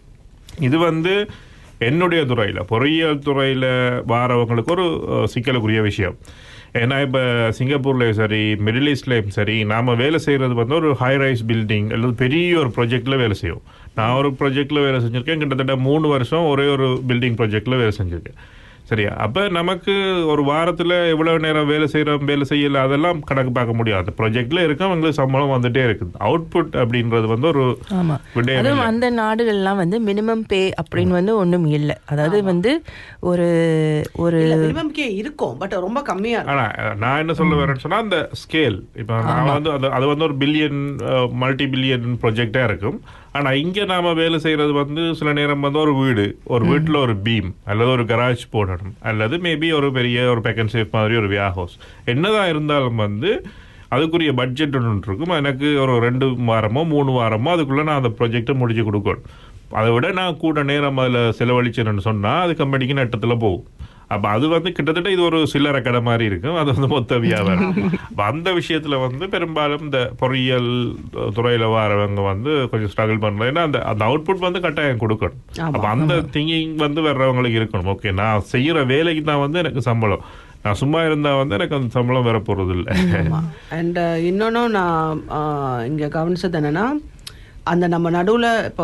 இது வந்து என்னுடைய துறையில பொறியியல் துறையில வாரவங்களுக்கு ஒரு அஹ், சிக்கலுக்குரிய விஷயம் ஏன்னா இப்ப சிங்கப்பூர்லயும் சரி மிடில் ஈஸ்ட்லயும் சரி நாம வேலை செய்யறது வந்து ஒரு ஹை ரைஸ் பில்டிங் அல்லது பெரிய ஒரு ப்ராஜெக்ட்ல வேலை செய்வோம் நான் ஒரு ப்ராஜெக்ட்ல வேலை செஞ்சிருக்கேன் கிட்டத்தட்ட மூணு வருஷம் ஒரே ஒரு பில்டிங் ப்ராஜெக்ட்ல வேலை செஞ்சிருக்கேன் சரியா அப்ப நமக்கு ஒரு வாரத்துல எவ்வளவு நேரம் வேலை செய்யறோம் வேலை செய்யல அதெல்லாம் கணக்கு பார்க்க முடியாது அந்த ப்ராஜெக்ட்ல இருக்க அவங்களுக்கு சம்பளம் வந்துட்டே இருக்குது அவுட்புட் அப்படின்றது வந்து ஒரு ஆமா விடயம் அதுவும் இல்லை. அந்த நாடுகள்லாம் வந்து மினிமம் பே அப்படின்னு வந்து ஒண்ணும் இல்லை அதாவது வந்து ஒரு ஒரு இல்ல மினிமம் கே இருக்கும் பட் ரொம்ப கம்மியா இருக்கும் ஆனா அஹ், நான் என்ன சொல்ல வரேன்னு சொன்னா அந்த ஸ்கேல் இப்ப நான் வந்து அது அது வந்து ஒரு பில்லியன் மல்டி பில்லியன் ப்ராஜெக்டா இருக்கும் ஆனா இங்க நாம வேலை செய்யறது வந்து சில நேரம் வந்து ஒரு வீடு ஒரு வீட்டுல ஒரு பீம் அல்லது ஒரு கராஜ் போடணும் அல்லது மேபி ஒரு பெரிய ஒரு பேக்கன் சேஃப் மாதிரி ஒரு வியா ஹவுஸ் என்னதான் இருந்தாலும் வந்து அதுக்குரிய பட்ஜெட் ஒன்று இருக்கும் எனக்கு ஒரு ரெண்டு வாரமோ மூணு வாரமோ அதுக்குள்ள நான் அந்த ப்ராஜெக்டை முடிச்சு கொடுக்கணும் அதை விட நான் கூட நேரம் அதில் செலவழிச்சேன்னு சொன்னா அது கம்பெனிக்கு நட்டத்துல போகும் அப்ப அது வந்து கிட்டத்தட்ட இது ஒரு சில்லறை கடை மாதிரி இருக்கும் அது வந்து மொத்த வியாபாரம் அப்ப அந்த விஷயத்துல வந்து பெரும்பாலும் இந்த பொறியியல் துறையில வரவங்க வந்து கொஞ்சம் ஸ்ட்ரகிள் பண்றது ஏன்னா அந்த அந்த அவுட்புட் வந்து கட்டாயம் கொடுக்கணும் ஆமா, அப்ப அந்த திங்கிங் வந்து வர்றவங்களுக்கு இருக்கணும் ஓகே நான் செய்யற வேலைக்கு தான் வந்து எனக்கு சம்பளம் நான் சும்மா இருந்தா வந்து எனக்கு அந்த சம்பளம் வர போறது இல்லை அண்ட் இன்னொன்னும் நான் ஆஹ், இங்க கவனிச்சது என்னன்னா அந்த நம்ம நடுவுல இப்போ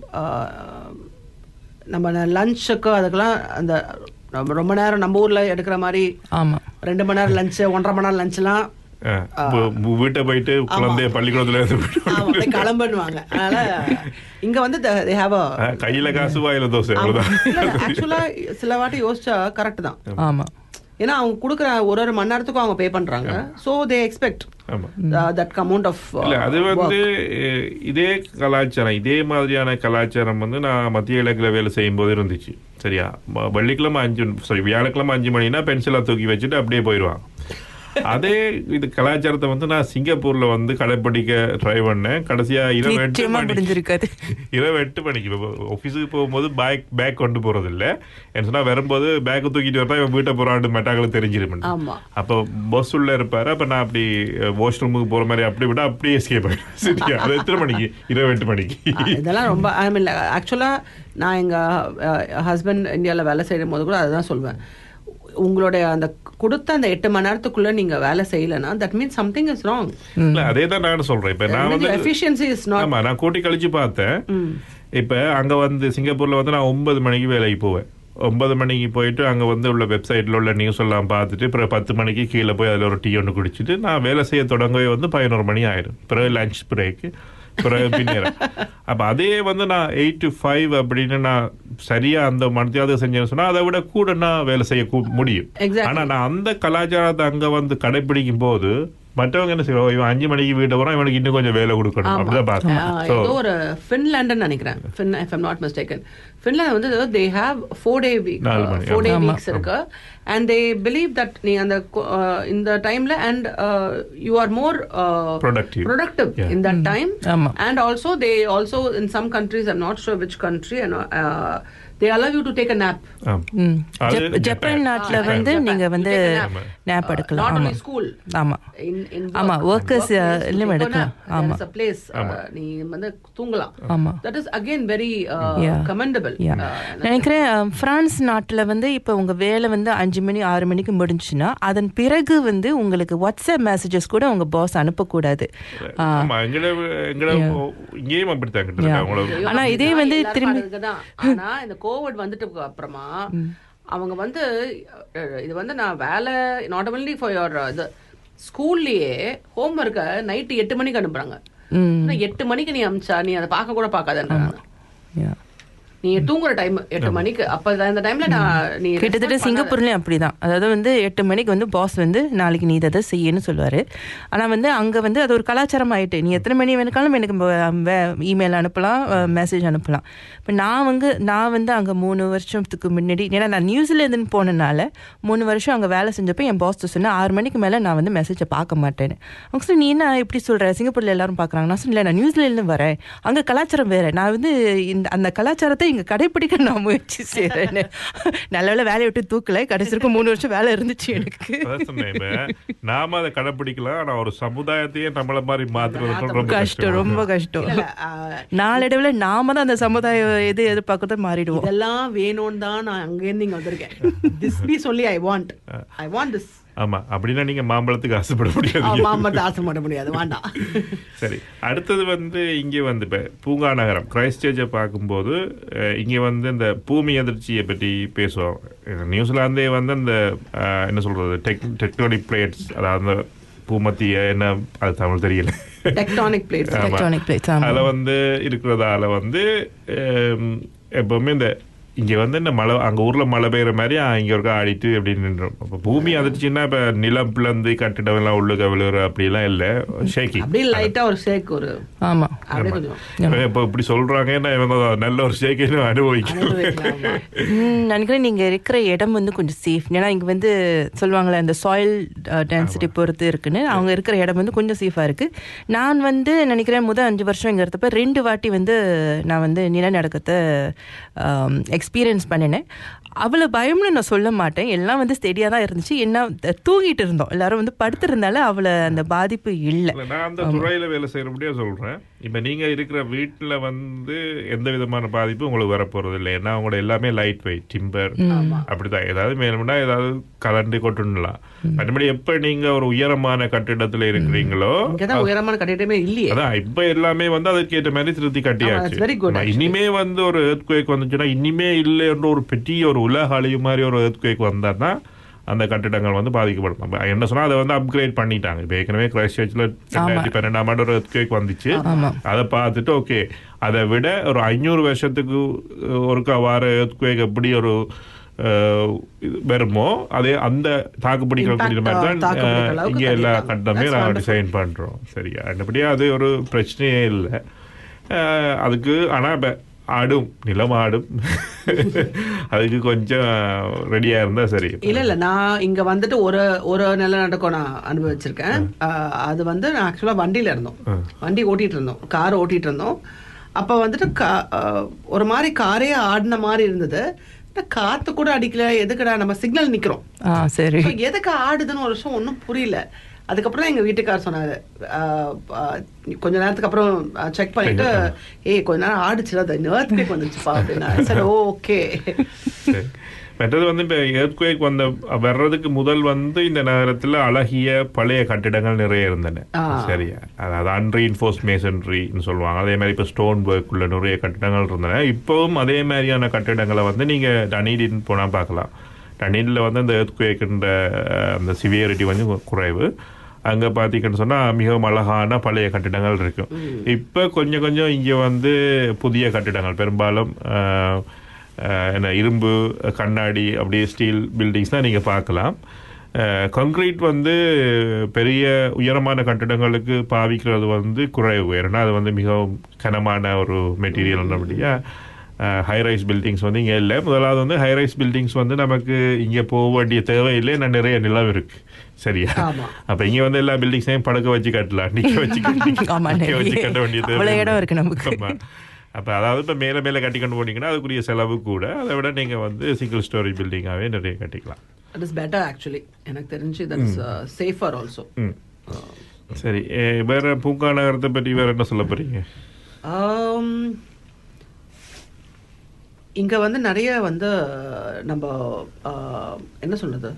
ஆஹ், நம்ம லஞ்சுக்கு அதுக்கெல்லாம் அந்த நம்ம ரொம்ப நேரம் நம்ம ஊர்ல எடுக்கிற மாதிரி ஆமா ரெண்டு மணி நேரம் லஞ்சு ஒன்றரை மணி நேரம் லஞ்சுலாம் வீட்டை போயிட்டு குழந்தைய பள்ளிக்கூடத்துல இருந்து விட்டு ஆமா, அப்படியே கிளம்புவாங்க அதனால இங்க வந்து தே ஹேவ் ஆ, கையில காசு வாயில தோசை அவ்வளவுதான் ஆக்சுவலா சில வாட்டி யோசிச்சா கரெக்ட் தான் ஆமா ஏன்னா அவங்க கொடுக்குற ஒரு ஒரு மணி நேரத்துக்கும் அவங்க பே பண்றாங்க சோ தே எக்ஸ்பெக்ட் ஆமா தட் அமௌண்ட் ஆஃப் இல்ல அது வந்து அஹ், இதே கலாச்சாரம் இதே மாதிரியான கலாச்சாரம் வந்து நான் மத்திய இலக்கில் வேலை செய்யும் போது இருந்துச்சு சரியா ம- வெள்ளிக்கிழமை அஞ்சு சாரி வியாழக்கிழமை அஞ்சு மணினா பென்சிலை தூக்கி வச்சுட்டு அப்படியே போயிடுவான் அதே இது கலாச்சாரத்தை வந்து நான் சிங்கப்பூர்ல வந்து கடைப்பிடிக்க ட்ரை பண்ணேன் கடைசியா இரவு எட்டு நிச்சயமா மணிக்கு முடிஞ்சிருக்காது இரவு எட்டு மணிக்கு ஆஃபீஸுக்கு போகும்போது பேக் பேக் கொண்டு போறது இல்ல என்ன சொன்னா வரும்போது பேக் தூக்கிட்டு வரா இவன் வீட்டை போறான்னு மெட்டாக்களை தெரிஞ்சிருப்பேன் ஆமா அப்போ பஸ் உள்ள இருப்பாரு அப்ப நான் அப்படி வாஷ் ரூமுக்கு போற மாதிரி அப்படி விட அப்படியே எஸ்கேப் ஆயிடுவேன் சரியா அது எத்தனை மணிக்கு இருபது எட்டு மணிக்கு ஆ, இதெல்லாம் ரொம்ப ஐ மீன் ஆக்சுவலா நான் எங்க ஹஸ்பண்ட் இந்தியால வேலை செய்யும் போது கூட அதுதான் சொல்வேன் உங்களுடைய அந்த கொடுத்த அந்த எட்டு மணி நேரத்துக்குள்ள நீங்க வேலை செய்யலைன்னா that means something is wrong இல்ல அதே தான் நானும் சொல்றேன் இப்ப நான் வந்து எஃபிஷியன்சி இஸ் நாட் ஆமா நான் கூட்டி கழிச்சு பார்த்தேன் இப்ப அங்க வந்து சிங்கப்பூர்ல வந்து நான் ஒன்பது மணிக்கு வேலைக்கு போவேன் ஒன்பது மணிக்கு போயிட்டு அங்க வந்து உள்ள வெப்சைட்ல உள்ள நியூஸ் எல்லாம் பார்த்துட்டு பிறகு பத்து மணிக்கு கீழே போய் அதுல ஒரு டீ ஒன்று குடிச்சிட்டு நான் வேலை செய்ய தொடங்கவே வந்து பதினோரு மணி ஆயிடும் பிறகு லஞ்ச் பிரேக் பிறகு பின்னேரம் அப்ப அதே வந்து நான் எயிட் டு ஃபைவ் அப்படின்னு நான் சரியா அந்த மனத்தையாவது செஞ்சேன்னு சொன்னா அதை விட கூட நான் வேலை செய்ய கூ- முடியும் Exactly. ஆனா நான் அந்த கலாச்சாரத்தை அங்க வந்து கடைபிடிக்கும் போது மற்றவங்க என்ன செய்வோம் இவன் அஞ்சு மணிக்கு வீட்டை போறான் இவனுக்கு இன்னும் கொஞ்சம் வேலை கொடுக்கணும் அப்படிதான் பார்த்தேன் So, ஏதோ ஒரு ஃபின்லாண்டுன்னு நினைக்கிறேன் Fin if I'm not mistaken Finland வந்து they have four day week நாலு மணி, ஃபோர் டே ஆமா. வீக்ஸ் இருக்கு அண்ட் தே பிலீவ் தட் நீ அந்த கு- uh, இந்த டைம்ல and you are more Productive. Productive Yeah. In that time ஆமா. And also they also in some countries I'm not sure which country they allow you to take a nap ஆம். ம். அது ஜப்- ஜப்பான் நாட்டுல ஆ, வந்து Japan. நீங்க வந்து You take a nap. Nap எடுக்கலாம் நாட் ஆமா only ஸ்கூல் ஆமா in in ஆமா, work. workers, Workplace, uh, you இல்லையும் take a எடுக்கலாம். nap. There ஆமா. is a place, uh, நீ வந்து தூங்கலாம் ஆமா. that is again very uh, Yeah. commendable Yeah. Uh, நினைக்கிறேன் அஹ், பிரான்ஸ் நாட்டுல வந்து இப்ப உங்க வேலை வந்து அஞ்சு மணி ஆறு மணிக்கு முடிஞ்சுச்சுன்னா அதன் பிறகு வந்து உங்களுக்கு வாட்ஸ்அப் மெசேஜஸ் கூட உங்க பாஸ் அனுப்பக்கூடாது ஆ, ஆமா எங்களை எங்களை இங்கேயும் அப்படித்தான் கிட்ட Yeah. இருக்காங்க ஐயோ, ஆனா இதே அப்படிதான் வந்து எல்லாரும் திரும்பி- பண்ணுறதுதான். ஆனா இந்த கோவிட் வந்துட்டு அப்புறமா அவங்க வந்து அஹ், இது வந்து நான் வேலை நாட் only ஃபார் யோர் இது ஸ்கூல்லயே ஹோம் ஒர்க்கை நைட்டு எட்டு மணிக்கு அனுப்புறாங்க ம். ஆனா, எட்டு மணிக்கு நீ அமிச்சா நீ அதை பார்க்க கூட பார்க்காதன்றாங்க yeah. நீ தூங்குற டைம் எட்டு மணிக்கு அப்ப அந்த டைம்ல நான் நீ கிட்டத்தட்ட respond பண்ணாத. சிங்கப்பூர்லயும் அப்படிதான் அதாவது வந்து எட்டு மணிக்கு வந்து பாஸ் வந்து நாளைக்கு நீ இதை செய்யன்னு சொல்லுவாரு ஆனா வந்து அங்க வந்து அது ஒரு கலாச்சாரம் ஆயிட்டு நீ எத்தனை மணி வேணுக்காலும் எனக்கு இமெயில் அனுப்பலாம் மெசேஜ் அனுப்பலாம் இப்போ நான் வந்து நான் வந்து அங்க மூணு வருஷத்துக்கு முன்னாடி ஏன்னா நான் நியூசிலாந்துன்னு போனனால மூணு வருஷம் அங்க வேலை செஞ்சப்போ என் பாஸ் சொன்னேன் ஆறு மணிக்கு மேல நான் வந்து மெசேஜை பார்க்க மாட்டேன்னு அவங்க சொல்லி நீ என்ன இப்படி சொல்ற சிங்கப்பூர்ல எல்லாரும் பாக்குறாங்க நான் சொன்னேன் நான் நியூசிலாந்து வரேன் அங்க கலாச்சாரம் வேற நான் வந்து இந்த அந்த கலாச்சாரத்தை இங்க கடைபிடிக்க நான் முயற்சி செய்யறேன் நல்ல வேளை வேலையை விட்டு தூக்கல கடைசிக்கு மூணு வருஷம் வேலை இருந்துச்சு எனக்கு அதான் சொன்னேன் இப்ப நாம அதை கடைப்பிடிக்கலாம் ஆனா ஒரு சமுதாயத்தையே நம்மள மாதிரி மாத்துறது ரொம்ப கஷ்டம் ரொம்ப கஷ்டம் இல்ல, அஹ், நாளடைவுல நாம தான் அந்த சமுதாய எது எதிர்பார்க்கறத மாறிடுவோம் இதெல்லாம் வேணும்னு தான் நான் அங்கேருந்து இங்க வந்திருக்கேன் திஸ் பி சொல்லி I want I want this ஆமா அப்படின்னா நீங்க மாம்பழத்துக்கு ஆசைப்பட முடியாது மாமத்தை ஆசை பண்ண முடியாது வேண்டாம் சரி அடுத்தது வந்து இங்கே வந்து இப்போ பூங்கா நகரம் கிரைஸ்ட் சர்ச்சை பார்க்கும்போது அஹ், இங்கே வந்து இந்த பூமி அதிர்ச்சியை பற்றி பேசுவோம் நியூசிலாந்தே வந்து அந்த அஹ், என்ன சொல்றது டெக் டெக்டோனிக் பிளேட்ஸ் அதாவது அந்த பூமத்திய என்ன அது தமிழ் தெரியல டெக்டானிக் பிளேட்ஸ் ஆமா. Electronic plates, ஆமா. அதுல வந்து இருக்கிறதால வந்து ஹம், எப்பவுமே இந்த இங்க வந்து இந்த மழை அங்க ஊர்ல மழை பெய்யற மாதிரி ஆ, இங்க ஒருக்கா ஆடிட்டு அப்படின்னு நின்றோம் அப்ப பூமி அதிர்ச்சின்னா இப்ப நிலம் பிளந்து கட்டிடம் எல்லாம் உள்ளுக்க விழுற அப்படி எல்லாம் இல்ல ஷேக்கிங் அப்படியே லைட்டா ஒரு ஷேக் ஒரு ஆமா அப்படியே கொஞ்சம் இப்ப இப்படி சொல்றாங்க ஏன்னா இவங்க நல்ல ஒரு ஷேக்கிங் அனுபவிக்கணும் அனுபவிக்கலாம், ஆமா. ம், நினைக்கிறேன் நீங்க இருக்கிற இடம் வந்து கொஞ்சம் சேஃப் ஏன்னா இங்க வந்து சொல்லுவாங்களே அந்த சாயில் டென்சிட்டி பொறுத்து இருக்குன்னு அவங்க இருக்கிற இடம் வந்து கொஞ்சம் சேஃபா இருக்கு நான் வந்து நினைக்கிறேன் முதல் அஞ்சு வருஷம் இங்க இருந்தப்ப ரெண்டு வாட்டி வந்து நான் வந்து நிலநடுக்கத்தை எக்ஸ்பீரியன்ஸ் எக்ஸ்பீரியன்ஸ் பண்ணினேன் அவ்வளோ பயம்னு நான் சொல்ல மாட்டேன் எல்லாம் வந்து ஸ்டெடியாக தான் இருந்துச்சு என்ன த- தூங்கிட்டு இருந்தோம் எல்லாரும் வந்து படுத்திருந்தால அவ்வளோ அந்த பாதிப்பு இல்லை இல்ல, நான் அந்த துறையில வேலை செய்யறபடியா சொல்றேன் இப்ப நீங்க இருக்கிற வீட்டுல வந்து எந்த விதமான பாதிப்பும் உங்களுக்கு வரப்போறது இல்லை ஏன்னா உங்களோட எல்லாமே லைட் வெயிட் டிம்பர் அப்படிதான் ஏதாவது மேலும்னா ஏதாவது கலண்டு கொட்டுலாம் மற்றபடி எப்ப நீங்க ஒரு உயரமான கட்டிடத்துல இருக்கிறீங்களோ இங்கதான் உயரமான கட்டிடமே இல்லையே அதான் இப்ப எல்லாமே வந்து அதற்கு ஏற்ற மாதிரி திருத்தி ஆமா, கட்டியாச்சு that's very good, ஆமா, actually. இனிமே வந்து ஒரு earthquake வந்துச்சுன்னா இனிமே இல்லைன்ற ஒரு பெரிய ஒரு உலக அழிவு மாதிரி ஒரு earthquake வந்தா தான் அந்த கட்டிடங்கள் வந்து பாதிக்கப்படும் நம்ம என்ன சொன்னா அதை வந்து அப்கிரேட் பண்ணிட்டாங்க இப்ப ஏற்கனவே கிரைஸ்ட் சர்ச்ல ரெண்டாயிரத்தி பன்னெண்டாம் ஆண்டு ஒரு earthquake வந்துச்சு அதை பார்த்துட்டு ஓகே அதை விட ஒரு ஐநூறு வருஷத்துக்கு ஒருக்கா வார earthquake எப்படி ஒரு அஹ், இது வருமோ அதே அந்த தாக்கு பிடிக்கக்கூடிய Impact, மாதிரி தான் தாக்கு பிடிக்கிற அஹ், அளவுக்கு இங்க எல்லா கட்டியிருக்காங்க. கட்டமே That's நான் wonderful. டிசைன் பண்றோம் சரியா மற்றபடி அது ஒரு பிரச்சனையே இல்லை அஹ், அதுக்கு ஆனா இப்ப ஆடும் நிலம் ஆடும் அதுக்கு கொஞ்சம் ரெடியா இருந்தா சரி இல்ல இல்ல நான் இங்க வந்துட்டு ஒரு ஒரு நிலநடுக்கம் நான் அனுபவிச்சிருக்கேன் ஆஹ் அது வந்து நான் ஆக்சுவலா வண்டியில இருந்தோம் வண்டி ஓட்டிட்டு இருந்தோம் கார் ஓட்டிட்டு இருந்தோம் அப்ப வந்துட்டு கா- ஆஹ் ஒரு மாதிரி காரே ஆடின மாதிரி இருந்தது ஆனா காத்து கூட அடிக்கல எதுக்குடா நம்ம சிக்னல் நிக்கிறோம் ஆ சரி So, எதுக்கு ஆடுதுன்னு ஒரு விஷயம் ஒன்றும் புரியல அதுக்கப்புறம் தான் எங்க வீட்டுக்கார் சொன்னாரு ஆஹ் ஆஹ் கொஞ்ச நேரத்துக்கு அப்புறம் செக் பண்ணிட்டு ஏய் கொஞ்ச நேரம் ஆடுச்சுல அது நேர்த்துக்கு வந்துச்சுப்பா அப்படின்னா சரி ஓகே சரி. மற்றது வந்து இப்ப earthquake வந்த வர்றதுக்கு முதல் வந்து இந்த நகரத்துல அழகிய பழைய கட்டிடங்கள் நிறைய இருந்தன ஆ. சரியா அதாவது அன்ரீன்ஃபோர்ஸ் மேசன்ட்ரின்னு சொல்லுவாங்க அதே மாதிரி இப்ப ஸ்டோன் ஒர்க் உள்ள நிறைய கட்டிடங்கள் இருந்தன இப்பவும் அதே மாதிரியான கட்டிடங்களை வந்து நீங்க டனீடின் போனா பார்க்கலாம் டனீடில் வந்து அந்த earthquakeன்ற அஹ், அந்த சிவியரிட்டி வந்து குறைவு அங்க பாத்தீங்கன்னு சொன்னா மிகவும் அழகான பழைய கட்டிடங்கள் இருக்கும் இப்ப கொஞ்சம் கொஞ்சம் இங்க வந்து புதிய கட்டிடங்கள் பெரும்பாலும் அஹ், அஹ், என்ன இரும்பு கண்ணாடி அப்படியே ஸ்டீல் பில்டிங்ஸ் தான் நீங்கள் பார்க்கலாம் கான்கிரீட் வந்து பெரிய உயரமான கட்டிடங்களுக்கு பாவிக்கிறது வந்து குறைவு ஏன்னா அது வந்து மிகவும் கனமான ஒரு மெட்டீரியல்னபடியா ஹைரைஸ் பில்டிங்ஸ் வந்து இங்கே இல்லை முதலாவது வந்து ஹைரைஸ் பில்டிங்ஸ் வந்து நமக்கு இங்கே போக வேண்டிய தேவையில்லை நான் நிறைய நிலம் இருக்கு சரியா ஆமா. அப்ப இங்க வந்து எல்லா பில்டிங்ஸையும் படுக்க வச்சு கட்டலாம் நிக்க வச்சு கட்டி- ஆமா, நிக்க வச்சு நிறைய. கட்ட வேண்டிய தேவை அவ்வளவு இல்லை. இடம் இருக்கு நமக்கு. ஆமா. அப்ப அதாவது இப்ப மேல மேல கட்டி கொண்டு போனீங்கன்னா அதுக்குரிய செலவு கூட அதை விட நீங்க வந்து சிங்கிள் ஸ்டோரி பில்டிங்காவே நிறைய கட்டிக்கலாம் இட் இஸ் பெட்டர் ஆக்சுவலி எனக்கு தெரிஞ்சு தட் இஸ் சேஃபர் ஆல்சோ ம். சரி எ, வேற பூங்கா நகரத்தை பற்றி வேற என்ன சொல்ல போறீங்க இங்க வந்து நிறைய வந்து நம்ம uh, என்ன சொல்றது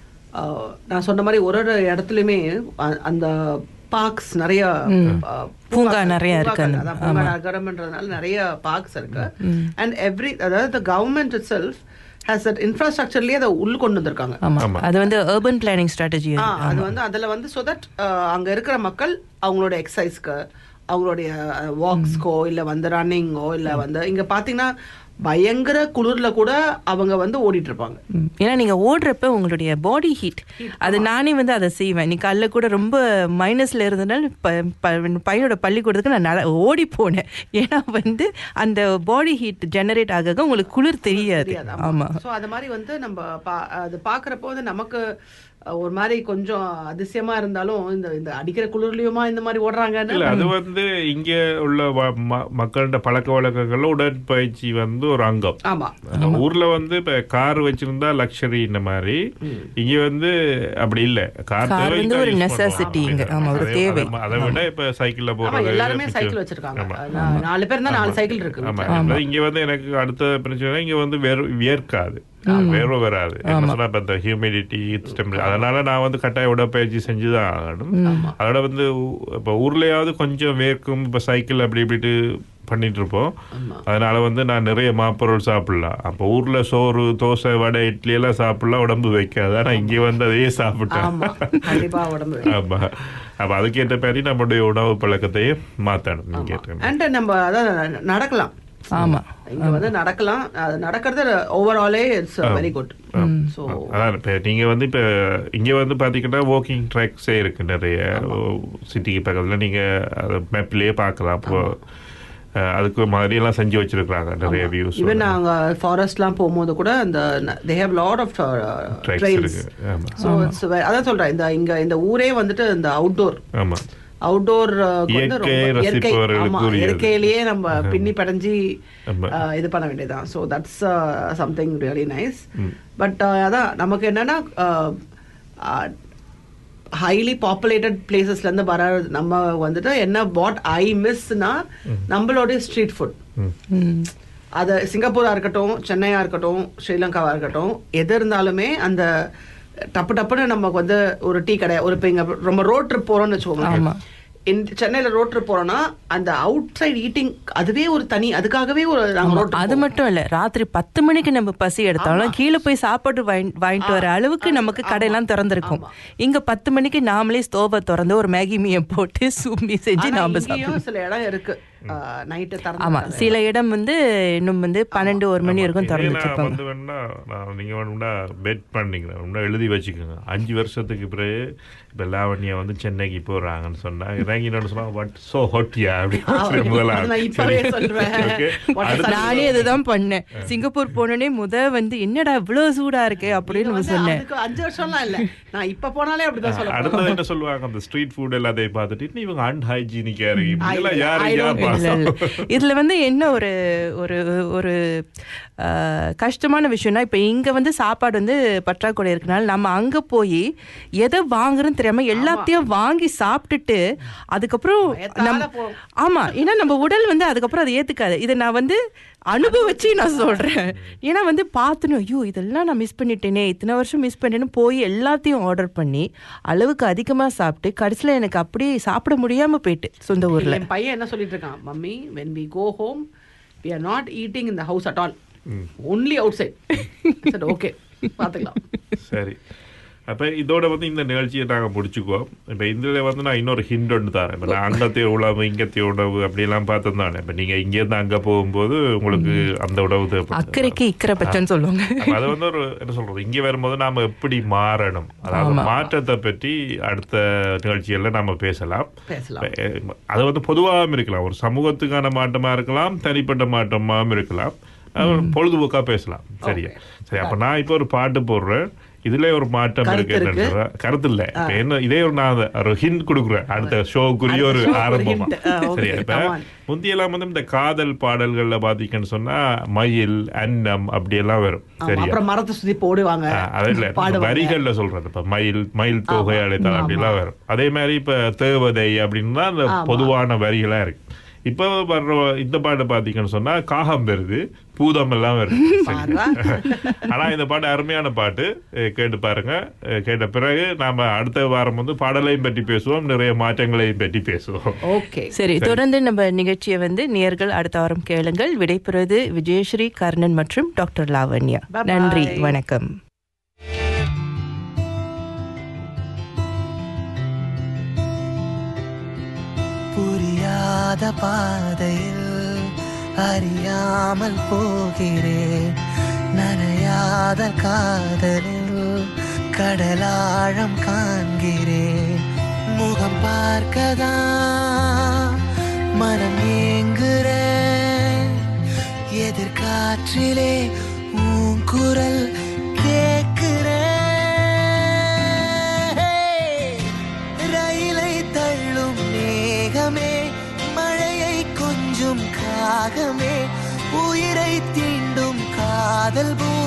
Uh, நான் சொன்ன மாதிரி ஒரு ஒரு இடத்துலயுமே அ- அந்த பார்க்ஸ் நிறைய uh, பூங்கா நிறைய இருக்கு பூங்காக்கள், அந்த- அதான் பூங்கா நகரம்ன்றதுனால நிறைய பார்க்ஸ் இருக்கு அண்ட் எவ்ரி அதாவது government itself has that இன்ஃப்ராஸ்ட்ரக்சர்லயே அதை உள்ள கொண்டு வந்திருக்காங்க ஆமா அது வந்து அர்பன் பிளானிங் ஸ்ட்ராட்டஜி ஆ, அது வந்து அதுல வந்து so that அங்க இருக்கிற மக்கள் அவங்களோட எக்ஸசைஸ்க்கு அவங்களுடைய வாக்ஸ்க்கோ இல்ல வந்து ரன்னிங்கோ இல்ல வந்து இங்க பாத்தீங்கன்னா பயங்கர குளிர்ல கூட அவங்க வந்து ஓடிட்டு இருப்பாங்க ம். ஏன்னா நீங்க ஓடுறப்ப உங்களுடைய பாடி ஹீட் அது நானே வந்து அதை செய்வேன் நீ காலைல கூட ரொம்ப மைனஸ்ல இருந்தனால ப- ப- பையனோட பள்ளிக்கூடத்துக்கு நான் நட- ஓடி போனேன் ஏன்னா வந்து அந்த பாடி ஹீட் ஜெனரேட் ஆக உங்களுக்கு குளிர் தெரியாது தெரியாது ஆமா சோ அது மாதிரி வந்து நம்ம பா- அது பாக்குறப்போ வந்து நமக்கு அஹ், ஒரு மாதிரி கொஞ்சம் அதிசயமா இருந்தாலும் இந்த இந்த அடிக்கிற குளிர்லயுமா இந்த மாதிரி இல்ல ஓடுறாங்கன்னு அது வந்து இங்க உள்ள வ- ம- மக்களோட பழக்க வழக்கங்கள்ல உடற்பயிற்சி வந்து ஒரு அங்கம் ஆமா ஊர்ல வந்து இப்ப கார் வச்சிருந்தா லக்ஸரி இந்த மாதிரி இங்க வந்து அப்படி இல்ல கார் Car தேவைக்கு வந்து தான் ஒரு use necessity பண்ணுவோம். இங்க. ஆமா, ஒரு அதை- தேவை. அதை- அதை விட இப்ப சைக்கிள்ல ஆமா போறது எல்லாருமே picture- சைக்கிள் வச்சிருக்காங்க ஆமா. நா- நாலு பேர் தான் நாலு சைக்கிள் இருக்கு ஆமா வீட்ல. அதாவது இங்க வந்து எனக்கு அடுத்த பிரச்சனை இங்க வந்து வேர் வியர்க்காது வேர்வை வராது என்ன சொன்னா இப்ப இந்த ஹியூமிடிட்டி அதனால நான் வந்து கட்டாய உடற்பயிற்சி செஞ்சுதான் ஆகணும் அதோட வந்து ஊ- இப்ப ஊர்லயாவது கொஞ்சம் வேர்க்கும் இப்ப சைக்கிள் அப்படி இப்படிட்டு பண்ணிட்டு இருப்போம் அதனால வந்து நான் நிறைய மாப்பொருள் சாப்பிடலாம் அப்ப ஊர்ல சோறு தோசை வடை இட்லி எல்லாம் சாப்பிடலாம் உடம்பு வைக்காது ஆனா இங்க வந்து அதையே சாப்பிட்டேன் ஆமா கண்டிப்பா உடம்பு ஆமா அப்ப அதுக்கேற்ற மாதிரி நம்மளுடைய உணவு பழக்கத்தையே மாத்தணும் நீங்க கேட்ட அண்ட் நம்ம அதான் நடக்கலாம் ஆமா இங்க வந்து நடக்கலாம் அது நடக்கிறது ஓவராலே இட்ஸ் வெரி குட் ஸோ அதான் இப்ப நீங்க வந்து இப்ப இங்க வந்து பாத்தீங்கன்னா வாக்கிங் ட்ராக்ஸே இருக்கு நிறைய சிட்டிக்கு பக்கத்துல நீங்க மேப்லயே பார்க்கலாம் அப்போ அஹ், அதுக்கு மாதிரி எல்லாம் செஞ்சு வச்சிருக்காங்க நிறைய வியூஸ் ஈவன் நாங்க ஃபாரஸ்ட்லாம் போகும்போது கூட அந்த they have lot of tracks trails இருக்கு ஆமா ஸோ இட்ஸ் அதான் சொல்றேன் இந்த இங்க இந்த ஊரே வந்துட்டு இந்த அவுட்டோர் ஆமா அவுட்டோர் இயற்கையை ரசிப்பவர்களுக்கு உரியது. இயற்கையிலேயே நம்ம பின்னி படைஞ்சி ஆமா. அஹ், இது பண்ண வேண்டியதுதான் so that's something really nice but அதான் நமக்கு என்னன்னா ஹைலி பாப்புலேட்டட் பிளேசஸ்ல இருந்து வர நம்ம வந்துட்டு என்ன வாட் ஐ மிஸ்னா நம்மளோட ஸ்ட்ரீட் ஃபுட் ம். அது சிங்கப்பூரா இருக்கட்டும் சென்னையா இருக்கட்டும் ஸ்ரீலங்காவா இருக்கட்டும் எது இருந்தாலுமே அந்த டப்பு டப்புன்னு நமக்கு வந்து ஒரு டீ கடை ஒரு இப்போ இங்க ரொம்ப ரோட் ட்ரிப் போறோம்னு வச்சுக்கோங்க ஆமா. இந்த சென்னையில ரோட் ட்ரிப் போறோம்னா அந்த அவுட் சைட் ஈட்டிங் அதுவே ஒரு தனி அதுக்காகவே ஒரு நாங்க ரோட் அது மட்டும் இல்ல ராத்திரி பத்து மணிக்கு நம்ம பசி எடுத்தாலும் கீழே போய் சாப்பாடு வாங்கி- வாங்கிட்டு வர அளவுக்கு நமக்கு கடையெல்லாம் திறந்திருக்கும் இங்க பத்து மணிக்கு நாமளே ஸ்டோவை திறந்து ஒரு மேகி மீயை போட்டு சூப்பி செஞ்சு ஆனா நாம இங்கேயும் சாப்பிடுவோம் சில இடம் இருக்கு நைட்டு ஆமா திறந்து சில இடம் வந்து இன்னும் வந்து பன்னெண்டு ஒரு மணி வரைக்கும் இதே திறந்து நான் வச்சிருப்பாங்க வந்து வேணா நான் நீங்க வேணும்னா பெட் பண்ணீங்க வேணும்னா எழுதி வச்சுக்கோங்க அஞ்சு வருஷத்துக்கு பிறகு இப்ப லாவண்யா வந்து சென்னைக்கு போறாங்கன்னு சொன்னா இறங்கினு சொன்னா வாட் சோ ஹொட்டியா அப்படின்னு முதல்ல அது நான் இப்பவே சரி. சொல்றேன். Okay. What is அடுத்து- that? நானே அதுதான் பண்ணேன் சிங்கப்பூர் போனோடனே முத வந்து என்னடா இவ்வளவு சூடா இருக்கு இது அப்படின்னு வந்து சொன்னேன் அதுக்கு அஞ்சு வருஷம்லாம் இல்ல நான் இப்ப போனாலே அப்படிதான் சொல்ல அடுத்தது என்ன சொல்லுவாங்க அந்த ஸ்ட்ரீட் ஃபுட் எல்லாத்தையும் பார்த்துட்டு இன்னும் இவங்க அன்ஹைஜீனிக்கா இருக்கு I- இதெல்லாம் யாரு I don't யார் இல்ல, இல்ல. பாசம் இதுல வந்து என்ன ஒரு ஒரு ஒரு அஹ், கஷ்டமான விஷயம்னா இப்ப இங்க வந்து சாப்பாடு வந்து பற்றாக்குறை இருக்கனால நம்ம அங்க போய் எதை வாங்குறோன்னு தெரியாம எல்லாத்தையும் வாங்கி சாப்பிட்டுட்டு அதுக்கப்புறம் பயத்தால நம்ம போறோம். ஆமா ஏன்னா நம்ம உடல் வந்து அதுக்கப்புறம் அதை ஏத்துக்காது இதை நான் வந்து அனுபவிச்சு நான் சொல்றேன் ஏன்னா வந்து பார்த்துணும் ஐயோ இதெல்லாம் நான் மிஸ் பண்ணிட்டேனே இத்தனை வருஷம் மிஸ் பண்ணிட்டேன்னு போய் எல்லாத்தையும் ஆர்டர் பண்ணி அளவுக்கு அதிகமா சாப்பிட்டு கடைசியில எனக்கு அப்படியே சாப்பிட முடியாம போயிட்டு சொந்த ஊர்ல என் பையன் என்ன சொல்லிட்டு இருக்கான் mummy when we go home we are not eating in the house at all only outside said okay பாத்துக்கலாம் சரி அப்ப இதோட வந்து இந்த நிகழ்ச்சியை நாங்க முடிச்சுக்குவோம் இப்ப இதுல வந்து நான் இன்னொரு ஹிண்ட் ஒன்று தரேன் இப்ப நான் அங்கத்தைய உணவு இங்கத்தைய உணவு அப்படியெல்லாம் பார்த்தோம் தானே இப்ப நீங்க இங்க இருந்து அங்க போகும்போது உங்களுக்கு அந்த உணவு தேவைப்படுது அக்கறைக்கு இக்கரை பச்சைன்னு சொல்லுவாங்க அப்ப அது வந்து ஒரு என்ன சொல்றது இங்க வரும்போது நாம எப்படி மாறணும் அதாவது ஆமா. மாற்றத்தை பற்றி அடுத்த நிகழ்ச்சிகள்ல நாம பேசலாம் பேசலாம் இப்ப, அது வந்து பொதுவாகவும் இருக்கலாம் ஒரு சமூகத்துக்கான மாற்றமா இருக்கலாம் தனிப்பட்ட மாற்றமாகவும் இருக்கலாம் அது ஒரு பொழுதுபோக்கா பேசலாம் சரியா சரி அப்ப நான் இப்போ ஒரு பாட்டு போடுறேன் இதுல ஒரு மாற்றம் கருத்து இருக்கு இருக்கு. என்னன்ற கருத்து இல்ல இப்ப என்ன இதே ஒரு நான் அதை ஒரு ஹிண்ட் கொடுக்குறேன் அடுத்த ஷோக்குரிய ஒரு அடுத்த show க்கு ஒரு ஆரம்பமா hint. ஆ, okay. சரியா இப்ப Come on. முந்தியெல்லாம் வந்து இந்த காதல் பாடல்கள்ல பாத்தீங்கன்னு சொன்னா மயில் அன்னம் அப்படி எல்லாம் வரும் ஆமா, சரியா அப்புறம் மரத்தை சுத்தி போடுவாங்க ஆ, அது இல்ல இப்ப பாடுவாங்க. வரிகள்ல சொல்றது இப்ப மயில் மயில் தொகை அழைத்தால் அப்படிலாம் வரும் அதே மாதிரி இப்ப தேவதை அப்படின்னா அந்த ஆமா. பொதுவான வரிகளா இருக்கு இப்ப வர்ற இந்த பாட்டு பாத்தீங்கன்னு சொன்னா காகம் வருது பூதம் எல்லாம் வருது பாருடா. ஆனா இந்த பாட்டு அருமையான பாட்டு அஹ் கேட்டு பாருங்க அஹ் கேட்ட பிறகு நாம அடுத்த வாரம் வந்து பாடலையும் பற்றி பேசுவோம் நிறைய மாற்றங்களையும் பற்றி பேசுவோம் ஓகே சரி தொடர்ந்து நம்ம நிகழ்ச்சியை வந்து நேர்கள் அடுத்த வாரம் கேளுங்கள் விடைபெறுவது விஜயஸ்ரீ கர்ணன் மற்றும் டாக்டர் லாவண்யா Bye-bye. நன்றி வணக்கம் புரியாத பாதையில் அறியாமல் போகிறேன் நனையாத காதலில் கடலாழம் காண்கிறேன் முகம் பார்க்கதா மனம் ஏங்குறேன் எதிர்காற்றிலே உன் குரல் கேட்கிறேன் ரயிலை தள்ளும் மேகமே மழையை கொஞ்சும் காகமே உயிரை தீண்டும் காதல் பூ